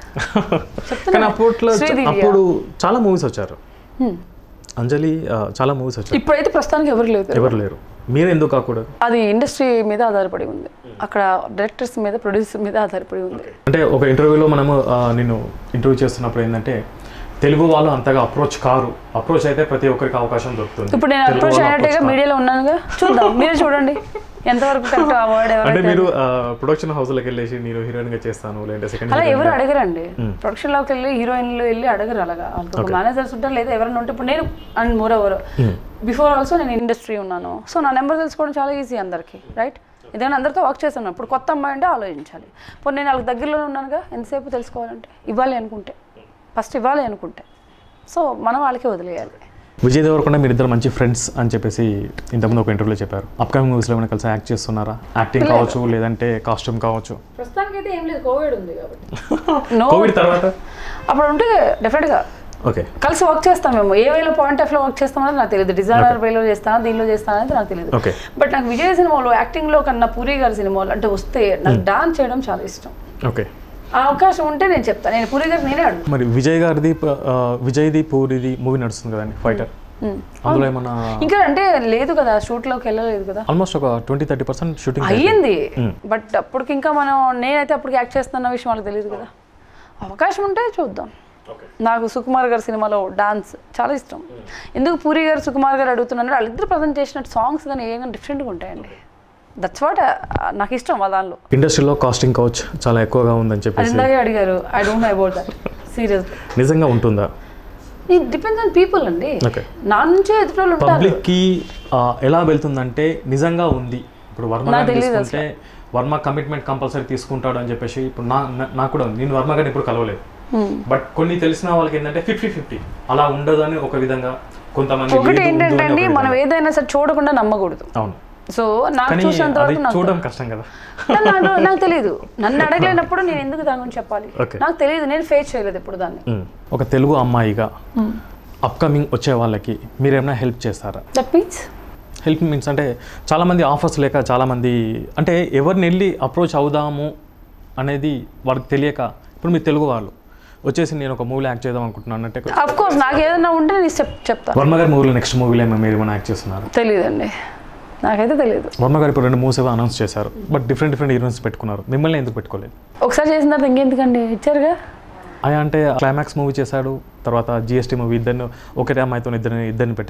కానీ అప్పట్లో
శ్రీదివ్య.
అప్పుడు చాలా మూవీస్ వచ్చారు
హ్మ్.
అంజలి ఆ, చాలా మూవీస్ వచ్చారు
ఇప్పుడైతే ప్రస్తుతానికి ఎవరు లేదు
ఎవరు లేరు మీరు ఎందుకు కాకూడదు
అది ఇండస్ట్రీ మీద ఆధారపడి ఉంది అక్కడ డైరెక్టర్స్ మీద ప్రొడ్యూసర్ మీద ఆధారపడి ఉంది
అంటే ఒక ఇంటర్వ్యూలో మనము ఆ, నిన్ను ఇంటర్వ్యూ చేస్తున్నప్పుడు ఏంటంటే తెలుగు వాళ్ళు అంతగా అప్రోచ్ కారు అప్రోచ్ అయితే ప్రతి ఒక్కరికి అవకాశం దొరుకుతుంది
ఇప్పుడు నేను
తెలుగు
అప్రోచ్
వాళ్ళు
అయినట్టుగా
approach కారు.
మీడియాలో ఉన్నానుగా చూద్దాం మీరే చూడండి ఎంతవరకు కరెక్ట్ ఆ వర్డ్
అంటే
ఎవరైతే
మీరు ప్రొడక్షన్ హౌస్లోకి వెళ్ళేసి నేను హీరోయిన్ గా చేస్తాను లేదంటే సెకండ్
అలా ఎవరు అడగరండి ప్రొడక్షన్ లోకి వెళ్ళి హీరోయిన్లు వెళ్ళి అడగరు అలాగా ఒక మేనేజర్స్ ఉంటారు లేదా ఎవరైనా ఉంటే ఇప్పుడు నేను అండ్ మోర్ ఎవరు బిఫోర్ ఆల్సో నేను ఇండస్ట్రీ ఉన్నాను సో నా నెంబర్ తెలుసుకోవడం చాలా ఈజీ అందరికి రైట్ ఏదైనా అందరితో వర్క్ చేస్తాను ఇప్పుడు కొత్త అమ్మాయి అంటే ఆలోచించాలి ఇప్పుడు నేను వాళ్ళకి దగ్గరలో ఉన్నానుగా ఎంతసేపు తెలుసుకోవాలంటే ఇవ్వాలి అనుకుంటే ఫస్ట్ ఇవ్వాలి అనుకుంటే సో మనం వాళ్ళకే వదిలేయాలి
విజయ్ దేవరకొండ మీరు ఇద్దరు మంచి ఫ్రెండ్స్ అని చెప్పేసి ఇంతకుముందు ఒక ఇంటర్వ్యూలో చెప్పారు అప్కమింగ్ మూవీస్లో ఏమైనా కలిసి యాక్ట్ చేస్తున్నారా యాక్టింగ్ కావచ్చు లేదంటే కాస్ట్యూమ్ కావచ్చు
ప్రస్తుతానికి అయితే ఏం లేదు కోవిడ్ ఉంది కాబట్టి నో
కోవిడ్ తర్వాత
అప్పుడు ఉంటే డెఫినెట్గా
ఓకే
కలిసి వర్క్ చేస్తాం మేము ఏ వేలో పాయింట్ ఆఫ్ లో వర్క్ చేస్తామనేది నాకు తెలియదు డిజైనర్ వేలో చేస్తానా దీనిలో చేస్తానా అనేది నాకు తెలియదు
ఓకే
బట్ నాకు విజయ్ సినిమాలో యాక్టింగ్ లో కన్నా పూరి గారి సినిమాలో అంటే వస్తే నాకు డాన్స్ చేయడం చాలా ఇష్టం
ఓకే
ఆ అవకాశం ఉంటే నేను చెప్తాను నేను పూరి గారికి నేనే అడుగు
మరి విజయ్ గారిది ఆ, విజయ్ది పూరిది మూవీ నడుస్తుంది కదండి ఫైటర్ అందులో ఏమన్నా
ఇంకా అంటే లేదు కదా షూట్ లోకి వెళ్ళలేదు కదా
ఆల్మోస్ట్ ఒక ట్వంటీ థర్టీ పర్సెంట్ షూటింగ్
అయ్యింది బట్ అప్పటికి ఇంకా మనం నేనైతే అప్పటికి యాక్ట్ చేస్తున్న విషయం వాళ్ళకి తెలియదు కదా అవకాశం ఉంటే చూద్దాం నాకు సుకుమార్ గారి సినిమాలో డాన్స్ చాలా ఇష్టం ఎందుకు పూరి గారు సుకుమార్ గారు అడుగుతున్నాను వాళ్ళిద్దరు ప్రజెంట్ చేసిన సాంగ్స్ కానీ ఏమైనా డిఫరెంట్గా ఉంటాయండి దట్స్ వాట్ నాకు ఇష్టం ఆ దానిలో
ఇండస్ట్రీలో కాస్టింగ్ కౌచ్ చాలా ఎక్కువగా ఉందని
అది
చెప్పేసి
ఇందాకే అడిగారు I don't know about that serious
నిజంగా ఉంటుందా
ఇది డిపెండ్స్ ఆన్ పీపుల్ అండి
ఓకే
నా నుంచే ఎదుటి ఉంటారు
పబ్లిక్కి ఎలా వెళ్తుందంటే నిజంగా ఉంది ఇప్పుడు వర్మ
నాకు
గారిని
తెలీదు
తీసుకుంటే వర్మ కమిట్మెంట్ కంపల్సరీ తీసుకుంటాడు అని చెప్పేసి ఇప్పుడు నా నా- నాకు కూడా ఉంది. నేను వర్మ గారిని ఇప్పుడు కలవలేదు బట్ కొన్ని తెలిసిన వాళ్ళకి ఏంటంటే ఫిఫ్టీ ఫిఫ్టీ అలా ఉండదు అని ఒక విధంగా కొంతమంది
ఒకటి
లేదు, ఉంది
ఏంటంటే
అని
అండి
ఒక
మనం
విధంగా.
ఏదైనా సరే చూడకుండా నమ్మకూడదు
అవును
సో నాకు
కానీ
చూసినంత
అది
వరకు నాకు
చూడడం కష్టం కదా
నన్ను అడగ- నాకు తెలియదు నన్ను అడగలేనప్పుడు నేను ఎందుకు దాని గురించి చెప్పాలి
Okay.
నాకు తెలియదు నేను ఫేస్ చేయలేదు ఎప్పుడు దాన్ని
ఉమ్. ఒక తెలుగు అమ్మాయిగా అప్కమింగ్ వచ్చే వాళ్ళకి మీరు ఏమైనా హెల్ప్ చేస్తారా
దట్ మీన్స్
హెల్ప్ మీన్స్ అంటే చాలామంది ఆఫర్స్ లేక చాలామంది అంటే ఎవరిని వెళ్ళి అప్రోచ్ అవుదాము అనేది వాళ్ళకి తెలియక ఇప్పుడు మీరు తెలుగు వాళ్ళు వచ్చేసి నేను ఒక మూవీలో యాక్ట్ చేద్దాం అనుకుంటున్నాను అంటే
అఫ్ కోర్స్ నాకు ఏదైనా ఉంటే నేను చెప్ చెప్తాను
వర్మ గారి మూవీలో నెక్స్ట్ మూవీలో ఏమైనా మీరు ఏమైనా యాక్ట్ చేస్తున్నారు
తెలియదండి నాకైతే తెలియదు
వర్మ గారు ఇప్పుడు రెండు మూవీస్ ఏవో అనౌన్స్ చేశారు బట్ డిఫరెంట్ డిఫరెంట్ హీరోయిన్స్ పెట్టుకున్నారు మిమ్మల్ని ఎందుకు పెట్టుకోలేదు
ఒకసారి చేసిన తర్వాత ఇంకెందుకండి ఇచ్చారుగా
అయ్యా అంటే క్లైమాక్స్ మూవీ చేశాడు తర్వాత జిఎస్టీ మూవీ ఇద్దరిని ఒకటే అమ్మాయితో ఇద్దరిని ఇద్దరిని పెట్టారు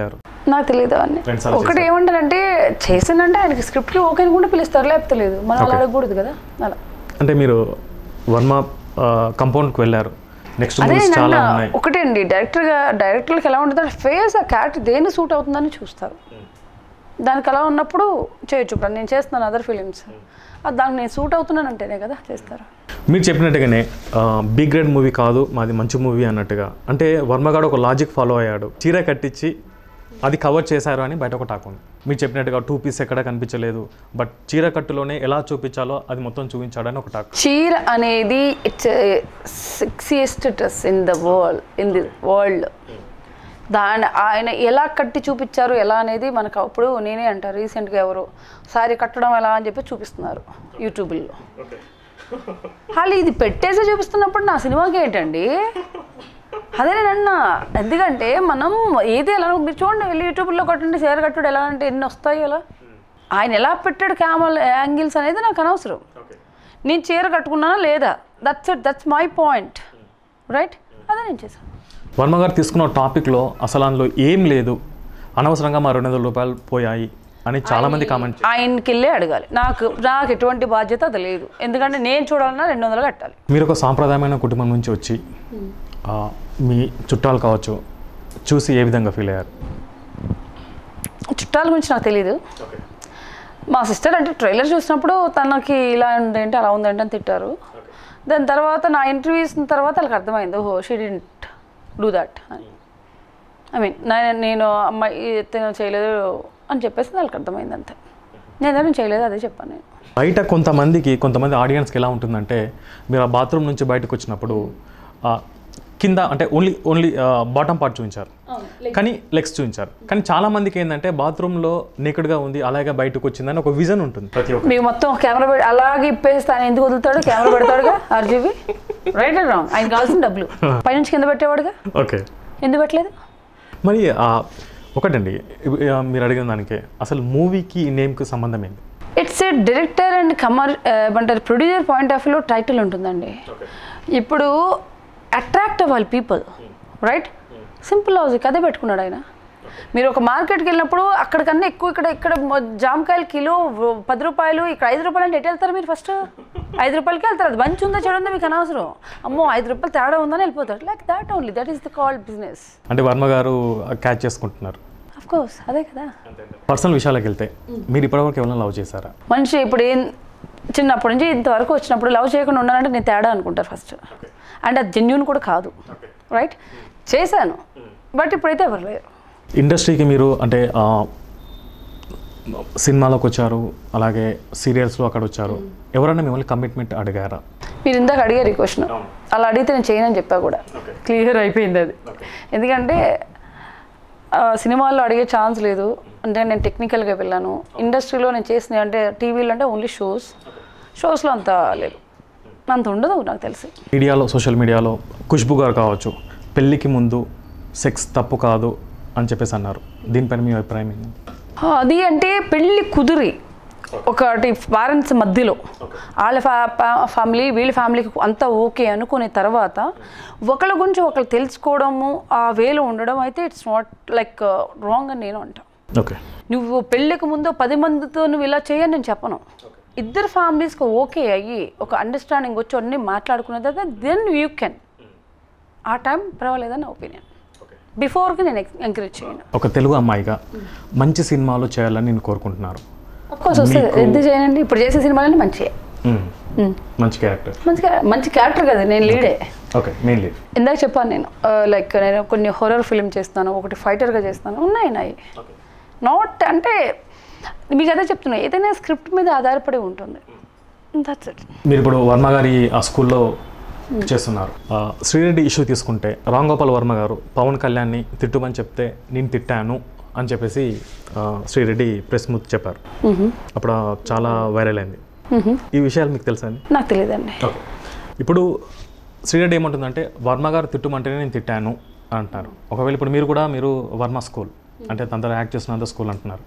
నాకు తెలియదు అవన్నీ
Friends అలా
ఒకటి ఏమంటారంటే చేసిందంటే ఆయనకి స్క్రిప్ట్కి ఓకే అనుకుంటే పిలుస్తారు లేకపోతే లేదు మనం అలా అడగకూడదు కదా అలా
అంటే మీరు వర్మ కంపౌండ్కి వెళ్ళారు నెక్స్ట్
అదే
మూవీస్ చాలా
నన్ను
ఉన్నాయి
ఒకటే అండి డైరెక్టర్గా డైరెక్టర్కి ఎలా ఉంటుంది ఫేస్ ఆ క్యారెక్టర్ దేని సూట్ అవుతుందని చూస్తారు దానికి అలా ఉన్నప్పుడు చేయొచ్చు ఇప్పుడు నేను చేస్తున్నాను అదర్ ఫిలిమ్స్ అది దానికి నేను సూట్ అవుతున్నాను అంటేనే కదా చేస్తారు
మీరు చెప్పినట్టుగానే బి గ్రేడ్ మూవీ కాదు మాది మంచి మూవీ అన్నట్టుగా అంటే వర్మగాడు ఒక లాజిక్ ఫాలో అయ్యాడు చీర కట్టించి అది కవర్ చేశారు అని బయట ఒక టాక్ ఉంది మీరు చెప్పినట్టుగా టూ పీస్ ఎక్కడ కనిపించలేదు బట్ చీర కట్టులోనే ఎలా చూపించాలో అది మొత్తం చూపించాడని ఒక టాక్
చీర అనేది it's sexiest dress in the world in the world దాని ఆయన ఎలా కట్టి చూపించారు ఎలా అనేది మనకు అప్పుడు నేనే అంటారు రీసెంట్గా ఎవరు సారీ కట్టడం ఎలా అని చెప్పి చూపిస్తున్నారు యూట్యూబ్లో వాళ్ళు ఇది పెట్టేసి చూపిస్తున్నప్పుడు నా సినిమాకి ఏంటండి అదే నేను అన్నా ఎందుకంటే మనం ఏది ఎలా మీరు చూడండి వెళ్ళి యూట్యూబ్లో కొట్టండి షేర్ కట్టుడు ఎలా అంటే ఎన్ని వస్తాయి అలా ఆయన ఎలా పెట్టాడు క్యామల్ యాంగిల్స్ అనేది నాకు అనవసరం నేను చీర కట్టుకున్నానా లేదా that's it that's my point right అదే నేను చేశాను
వర్మ గారు తీసుకున్న టాపిక్లో అసలు అందులో ఏం లేదు అనవసరంగా మా రెండు వందల రూపాయలు పోయాయి అని చాలా మంది కామెంట్
ఆయనకి వెళ్ళి అడగాలి నాకు నాకు ఎటువంటి బాధ్యత అది లేదు ఎందుకంటే నేను చూడాలన్నా రెండు వందలు కట్టాలి
మీరు ఒక సాంప్రదాయమైన కుటుంబం నుంచి వచ్చి ఆ, మీ చుట్టాలు కావచ్చు చూసి ఏ విధంగా ఫీల్ అయ్యారు
చుట్టాల గురించి నాకు తెలియదు మా సిస్టర్ అంటే ట్రైలర్ చూసినప్పుడు తనకి ఇలా ఉందేంటి అలా ఉందేంటి అని తిట్టారు దాని తర్వాత నా ఇంటర్వ్యూ ఇచ్చిన తర్వాత వాళ్ళకి అర్థమైంది ఓహో షీ డింట్ డూ దట్ అని ఐ మీన్ నేను అమ్మాయి తిన చేయలేదు అని చెప్పేసి వాళ్ళకి అర్థమైంది అంతే నేను ఏదైనా చేయలేదు అదే చెప్పాను నేను
బయట కొంతమందికి కొంతమంది ఆడియన్స్కి ఎలా ఉంటుందంటే మీరు ఆ బాత్రూమ్ నుంచి బయటకు వచ్చినప్పుడు ఆ, కింద అంటే ఓన్లీ ఓన్లీ బాటమ్ పార్ట్ చూపించారు కానీ లెగ్స్ చూపించారు కానీ చాలా మందికి ఏంటంటే బాత్రూంలో నేకడ్గా ఉంది అలాగే బయటకు వచ్చిందని ఒక విజన్ ఉంటుంది ప్రతి ఒక్క
మీకు మొత్తం కెమెరా పెట్టి అలాగే ఇప్పేస్తే ఆయన ఎందుకు వదులుతాడు కెమెరా పెడతాడుగా ఆర్జీబీ రైట్ అండ్ రాంగ్ ఆయన కావాల్సిన డబ్బులు పైనుంచి కింద పెట్టేవాడుగా
ఓకే
ఎందుకు పెట్టలేదు
మరి ఆ, ఒకటండి ఇప్పు- ఆ, మీరు అడిగిన దానికి అసలు మూవీకి ఈ నేమ్కి సంబంధం ఏంటి
ఇట్స్ ఏ డైరెక్టర్ అండ్ కమర్ ఏమంటారు ప్రొడ్యూసర్ పాయింట్ ఆఫ్ వ్యూలో టైటిల్ ఉంటుందండి ఇప్పుడు అట్రాక్ట్ అవ్వాలి పీపుల్ రైట్ సింపుల్ లాజిక్ అదే పెట్టుకున్నాడు ఆయన మీరు ఒక మార్కెట్కి వెళ్ళినప్పుడు అక్కడికన్నా ఎక్కువ ఇక్కడ ఇక్కడ మొ- జామకాయలు కిలో వ- పది రూపాయలు ఇక్కడ ఐదు రూపాయలు అంటే ఎటు వెళ్తారు మీరు ఫస్ట్ ఐదు రూపాయలకి వెళ్తారు అది మంచి ఉందా చెడు ఉందా మీకు అనవసరం అమ్మో ఐదు రూపాయలు తేడా ఉందని వెళ్ళిపోతారు like that only that is the called business
అంటే వర్మ గారు క్యాచ్ చేసుకుంటున్నారు
అఫ్ కోర్స్ అదే కదా
పర్సనల్ విషయాలకు వెళ్తే మీరు ఇప్పటివరకు ఎవరైనా లవ్ చేశారా
మనిషి ఇప్పుడు ఏం చిన్నప్పటి నుంచి ఇంతవరకు వచ్చినప్పుడు లవ్ చేయకుండా ఉన్నానంటే నేను తేడా అనుకుంటారు ఫస్ట్ అండ్ అది జెన్యున్ కూడా కాదు రైట్ చేశాను బట్ ఇప్పుడైతే ఎవరు లేరు
ఇండస్ట్రీకి మీరు అంటే ఆ, సినిమాలోకి వచ్చారు అలాగే సీరియల్స్లో అక్కడ వచ్చారు ఎవరైనా మిమ్మల్ని కమిట్మెంట్ అడిగారా
మీరు ఇందాక అడిగారు ఈ క్వశ్చన్ అలా అడిగితే నేను చేయనని చెప్పా కూడా క్లియర్ అయిపోయింది అది ఎందుకంటే ఆ, సినిమాల్లో అడిగే ఛాన్స్ లేదు అంటే నేను టెక్నికల్గా వెళ్ళాను ఇండస్ట్రీలో నేను చేసిన అంటే టీవీలో అంటే ఓన్లీ షోస్ షోస్లో అంత లేదు అంత ఉండదు నాకు తెలిసి
మీడియాలో సోషల్ మీడియాలో ఖుష్బు గారు కావచ్చు పెళ్ళికి ముందు సెక్స్ తప్పు కాదు అని చెప్పేసి అన్నారు దీనిపైన మీ అభిప్రాయం ఏంటి
ఆ, అది అంటే పెళ్ళి కుదిరి ఒకటి పేరెంట్స్ మధ్యలో వాళ్ళ ఫ్యా ఫ్యామిలీ వీళ్ళ ఫ్యామిలీకి అంతా ఓకే అనుకునే తర్వాత ఒకళ్ళ గురించి ఒకళ్ళు తెలుసుకోవడము ఆ వేలో ఉండడం అయితే ఇట్స్ నాట్ లైక్ రాంగ్ అని నేను అంటా
ఓకే
నువ్వు పెళ్ళికి ముందు పది మందితో నువ్వు ఇలా చేయని నేను చెప్పను ఇద్దరు ఫ్యామిలీస్కి ఓకే అయ్యి ఒక అండర్స్టాండింగ్ వచ్చి అన్ని మాట్లాడుకున్న తర్వాత దెన్ యూ కెన్ ఆ టైం పర్వాలేదని నా ఒపీనియన్ బిఫోర్కి నేను ఎంకరేజ్ చేయను
ఒక తెలుగు అమ్మాయిగా మంచి సినిమాలు చేయాలని నేను కోరుకుంటున్నారు
కోర్స్ వస్తుంది ఎందుకు చేయనండి ఇప్పుడు చేసే సినిమాలన్నీ మంచిగా
మ్మ్. మంచి క్యారెక్టర్
మంచి మంచి క్యారెక్టర్ కదా నేను లీడే
ఓకే మెయిన్లీ
ఇందాక చెప్పాను నేను లైక్ నేను కొన్ని హొరర్ ఫిల్మ్ చేస్తాను ఒకటి ఫైటర్గా చేస్తాను ఉన్నాయి నాయి నాట్ అంటే మీకు అదే చెప్తున్నా ఏదైనా స్క్రిప్ట్ మీద ఆధారపడి ఉంటుంది దట్స్ ఇట్
మీరు ఇప్పుడు వర్మ గారి ఆ స్కూల్లో చేస్తున్నారు ఆ, శ్రీరెడ్డి ఇష్యూ తీసుకుంటే రామ్ గోపాల్ వర్మ గారు పవన్ కళ్యాణ్ని తిట్టుమని చెప్తే నేను తిట్టాను అని చెప్పేసి ఆ, శ్రీరెడ్డి ప్రెస్ ముందు చెప్పారు అప్పుడు ఆ చాలా వైరల్ అయింది ఈ విషయాలు మీకు తెలుసా అండి
నాకు తెలియదండి
ఓకే ఇప్పుడు శ్రీరెడ్డి ఏమంటుందంటే వర్మ గారు తిట్టుమంటేనే నేను తిట్టాను అంటున్నారు ఒకవేళ ఇప్పుడు మీరు కూడా మీరు వర్మ స్కూల్ అంటే తనతో యాక్ట్ చేస్తున్నంత స్కూల్ అంటున్నారు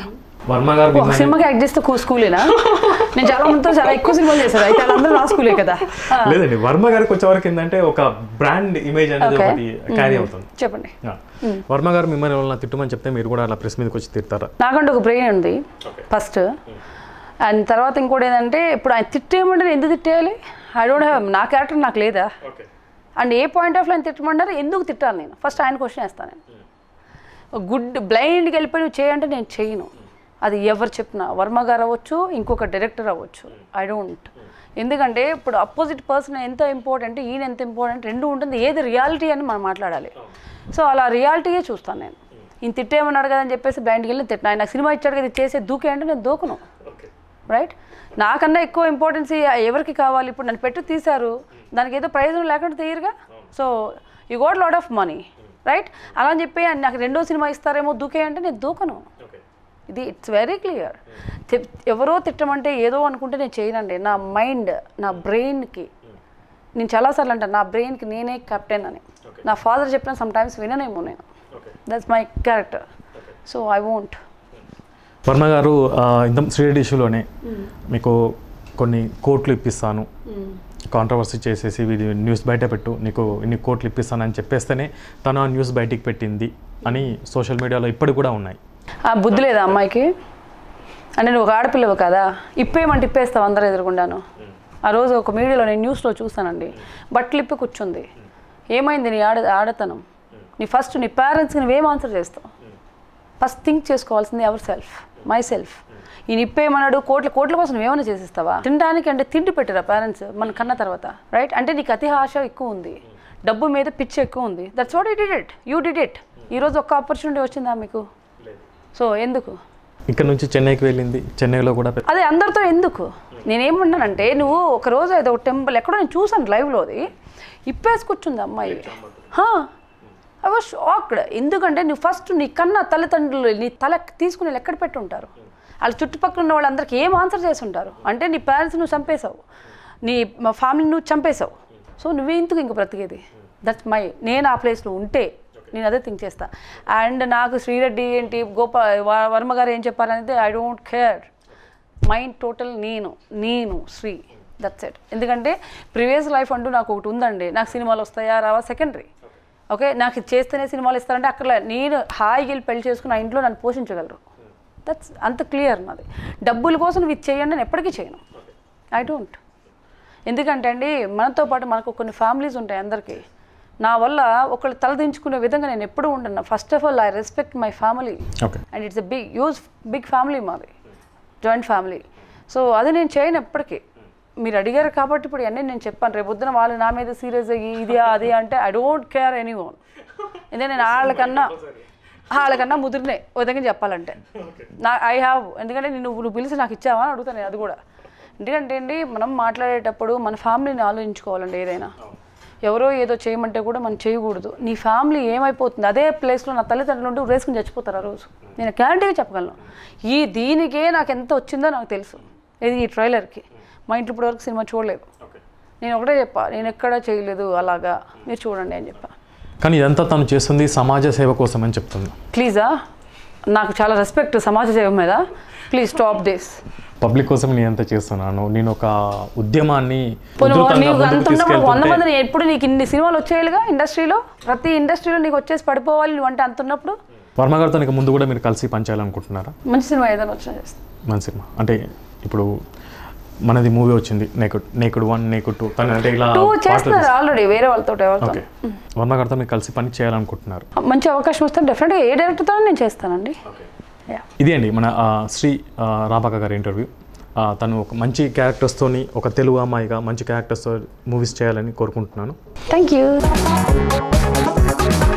వర్మ గారు
ఒక
మిమ్మల్ని-
సినిమాకి యాక్ట్ చేస్తే కూ- స్కూలేనా నేను చాలా మందితో చాలా ఎక్కువ సినిమాలు చేశాను అయితే వాళ్ళందరూ నా స్కూలే కదా ఆ,
లేదండి వర్మ గారికి వచ్చేవరకు ఏంటంటే ఒక బ్రాండ్ ఇమేజ్ అనేది
Okay.
ఒకటి క్యారీ అవుతుంది
చెప్పండి
Yeah. వర్మ గారు మిమ్మల్ని ఎవరైనా తిట్టమని చెప్తే మీరు కూడా అలా ప్రెస్ మీదకి వచ్చి తిడతారా
నాకంటే ఒక బ్రెయిన్ ఉంది ఫస్ట్ అండ్ తర్వాత ఇంకోటి ఏంటంటే ఇప్పుడు ఆయన తిట్టేయమంటే నేను ఎందుకు తిట్టేయాలి ఐ డోంట్ హ్యావ్ నా క్యారెక్టర్ నాకు లేదా and a point of line తిట్టమంటారు ఎందుకు తిట్టాలి నేను ఫస్ట్ ఆయన క్వశ్చన్ వేస్తాను నేను గుడ్ బ్లైండ్కి వెళ్ళిపోయి నువ్వు చేయంటే నేను చేయను అది ఎవరు చెప్పినా వర్మ గారు అవ్వచ్చు ఇంకొక డైరెక్టర్ అవ్వచ్చు ఐ డోంట్ ఎందుకంటే ఇప్పుడు అపోజిట్ పర్సన్ ఎంత ఇంపార్టెంట్ ఈయన ఎంత ఇంపార్టెంట్ రెండు ఉంటుంది ఏది రియాలిటీ అని మనం మాట్లాడాలి సో అలా రియాలిటీయే చూస్తాను నేను ఈయన తిట్టేమన్నాడు కదా అని చెప్పేసి బ్లైండ్కి వెళ్ళి తిట్టిన ఆయన నాకు సినిమా ఇచ్చాడు కదా ఇది చేసే దూకే అంటే నేను దూకను రైట్ నాకన్నా ఎక్కువ ఇంపార్టెన్స్ ఎవరికి కావాలి ఇప్పుడు నన్ను పెట్టు తీశారు దానికి ఏదో ప్రయోజనం లేకుండా తీయరుగా so you got lot of money right అలా అని చెప్పి ఆయన నాకు రెండో సినిమా ఇస్తారేమో దూకే అంటే నేను దూకను ఇది ఇట్స్ వెరీ క్లియర్ ఎవరో తిట్టమంటే ఏదో అనుకుంటే నేను చేయనండి నా మైండ్ నా బ్రెయిన్కి నేను చాలాసార్లు అంటాను నా బ్రెయిన్కి నేనే కెప్టెన్ అని నా ఫాదర్ చెప్పిన సమ్ టైమ్స్ విననేమో నేను that's my character so I won't
Varma గారు ఆ, ఇంత శ్రీరెడ్డి ఇష్యూలోనే మీకు కొన్ని కోట్లు ఇప్పిస్తాను కాంట్రవర్సీ చేసేసి ఇది న్యూస్ బయట పెట్టు నీకు ఇన్ని కోట్లు ఇప్పిస్తానని చెప్పేస్తేనే తను ఆ న్యూస్ బయటికి పెట్టింది అని సోషల్ మీడియాలో ఇప్పటికి కూడా ఉన్నాయి
ఆ బుద్ధి లేదా అమ్మాయికి అంటే నువ్వు ఒక ఆడపిల్లవు కదా ఇప్పేయమంటే ఇప్పేస్తావు అందరూ ఎదురుకుండాను ఆ రోజు ఒక మీడియాలో నేను న్యూస్లో చూస్తానండి బట్టలు ఇప్పి కూర్చుంది ఏమైంది నీ ఆడ ఆడతనం నీ ఫస్ట్ నీ పేరెంట్స్కి నువ్వేం ఆన్సర్ చేస్తావు ఫస్ట్ థింక్ చేసుకోవాల్సింది ఎవర్ సెల్ఫ్ మై సెల్ఫ్ ఈయన ఇప్పేయమన్నాడు కోట్ల కోట్ల కోసం నువ్వేమైనా చేసిస్తావా తినడానికి అంటే తిండి పెట్టిరా పేరెంట్స్ మన కన్న తర్వాత రైట్ అంటే నీకు అతి ఆశ ఎక్కువ ఉంది డబ్బు మీద పిచ్చి ఎక్కువ ఉంది that's what he did it you did it ఈరోజు ఒక్క ఆపర్చునిటీ వచ్చిందా మీకు సో ఎందుకు
ఇక్కడ నుంచి చెన్నైకి వెళ్ళింది చెన్నైలో కూడా పెద్ద-
అదే అందరితో ఎందుకు నేనేమన్నానంటే నువ్వు ఒక రోజు ఏదో ఒక టెంపుల్ ఎక్కడో నేను చూసాను లైవ్లోది ఇప్పేసి కూర్చుంది అమ్మాయి ఐ వాజ్ షాక్డ్ ఎందుకంటే నువ్వు ఫస్ట్ నీ కన్నా తల్లిదండ్రులు నీ తల తీసుకుని ఎక్కడ పెట్టి ఉంటారు వాళ్ళ చుట్టుపక్కల ఉన్న వాళ్ళందరికీ ఏం ఆన్సర్ చేసి ఉంటారు అంటే నీ పేరెంట్స్ నువ్వు చంపేశావు నీ ఫ్యామిలీ నువ్వు చంపేశావు సో నువ్వే ఎందుకు ఇంక బ్రతికేది దట్స్ మై నేను ఆ ప్లేస్లో ఉంటే నేను అదే థింక్ చేస్తా అండ్ నాకు శ్రీరెడ్డి ఏంటి గోపా వ- వర్మ గారు ఏం చెప్పారనేది I don't care mind total నేను నేను శ్రీ దట్స్ ఇట్ ఎందుకంటే ప్రీవియస్ లైఫ్ అంటూ నాకు ఒకటి ఉందండి నాకు సినిమాలు వస్తాయా రావా సెకండరీ ఓకే నాకు ఇది చేస్తేనే సినిమాలు ఇస్తారంటే అక్కడ నేను హాయిగా వెళ్ళి పెళ్లి చేసుకుని ఆ ఇంట్లో నన్ను పోషించగలరు దట్స్ అంత క్లియర్ నాది డబ్బుల కోసం నువ్వు ఇది చేయండి నేను ఎప్పటికీ చేయను ఐ డోంట్ ఎందుకంటే అండి మనతో పాటు మనకు కొన్ని ఫ్యామిలీస్ ఉంటాయి అందరికీ నా వల్ల ఒకళ్ళు తలదించుకునే విధంగా నేను ఎప్పుడూ ఉండను first of all I respect my family
okay
and it's a big huge big family మాది జాయింట్ ఫ్యామిలీ సో అది నేను చేయను ఎప్పటికీ మీరు అడిగారు కాబట్టి ఇప్పుడు అన్నీ నేను చెప్పాను రేపు పొద్దున వాళ్ళు నా మీద సీరియస్ అయ్యి ఇది అది అంటే I don't care anyone ఎందుకంటే నేను వాళ్ళకన్నా వాళ్ళకన్నా ముదిరినే ఓ విధంగా చెప్పాలంటే నా ఐ హ్యావ్ ఎందుకంటే నేను నువ్వు పిలిచి నాకు ఇచ్చావా అని అడుగుతాను నేను అది కూడా ఎందుకంటే అండి మనం మాట్లాడేటప్పుడు మన ఫ్యామిలీని ఆలోచించుకోవాలండి ఏదైనా ఎవరో ఏదో చేయమంటే కూడా మనం చేయకూడదు నీ ఫ్యామిలీ ఏమైపోతుంది అదే ప్లేస్లో నా తల్లిదండ్రులు ఉంటూ రేసుకుని చచ్చిపోతారు ఆ రోజు నేను గ్యారంటీగా చెప్పగలను ఈ దీనికే నాకు ఎంత వచ్చిందో నాకు తెలుసు ఇది ఈ ట్రైలర్కి మా ఇంట్లో ఇప్పటివరకు సినిమా చూడలేదు నేను ఒకటే చెప్పా నేను ఎక్కడా చేయలేదు అలాగా మీరు చూడండి అని చెప్పా
కానీ ఇదంతా తను చేస్తుంది సమాజ సేవ కోసం అని చెప్తుంది
ప్లీజా నాకు చాలా రెస్పెక్ట్ సమాజ సేవ మీద ప్లీజ్ స్టాప్ దిస్
పబ్లిక్ కోసం నేను ఎంత చేస్తున్నాను నేను ఒక ఉద్యమాన్ని
పోనీ
ఉధృతంగా
నీకు అంత
ముందుకు
ఉన్నప్పుడు వంద
తీసుకెళ్తుంటే
మందిని ఎప్పుడు నీకు ఇన్ని సినిమాలు వచ్చేయాలిగా ఇండస్ట్రీలో ప్రతి ఇండస్ట్రీలో నీకు వచ్చేసి పడిపోవాలి నువ్వు అంటే అంత ఉన్నప్పుడు
వర్మ గారితో నీకు ముందు కూడా మీరు కలిసి పనిచేయాలనుకుంటున్నారా
మంచి సినిమా ఏదైనా వచ్చినా చేస్తాను
మన సినిమా అంటే ఇప్పుడు మనది మూవీ వచ్చింది naked naked one naked two తను అంటే ఇలా
టూ
పాటలు
చేస్తున్నారు ఆల్రెడీ వేరే వాళ్ళతో ఎవరితో
ఓకే వర్మ గారితో మీరు కలిసి పని చేయాలనుకుంటున్నారు
మంచి అవకాశం వస్తే డెఫినెట్గా ఏ డైరెక్టర్తో నేను చేస్తానండి యా
ఇది అండి మన ఆ, శ్రీ ఆ, రాబాక గారి ఇంటర్వ్యూ ఆ, తను ఒక మంచి క్యారెక్టర్స్తోని ఒక తెలుగు అమ్మాయిగా మంచి క్యారెక్టర్స్తో మూవీస్ చేయాలని కోరుకుంటున్నాను
థ్యాంక్ యూ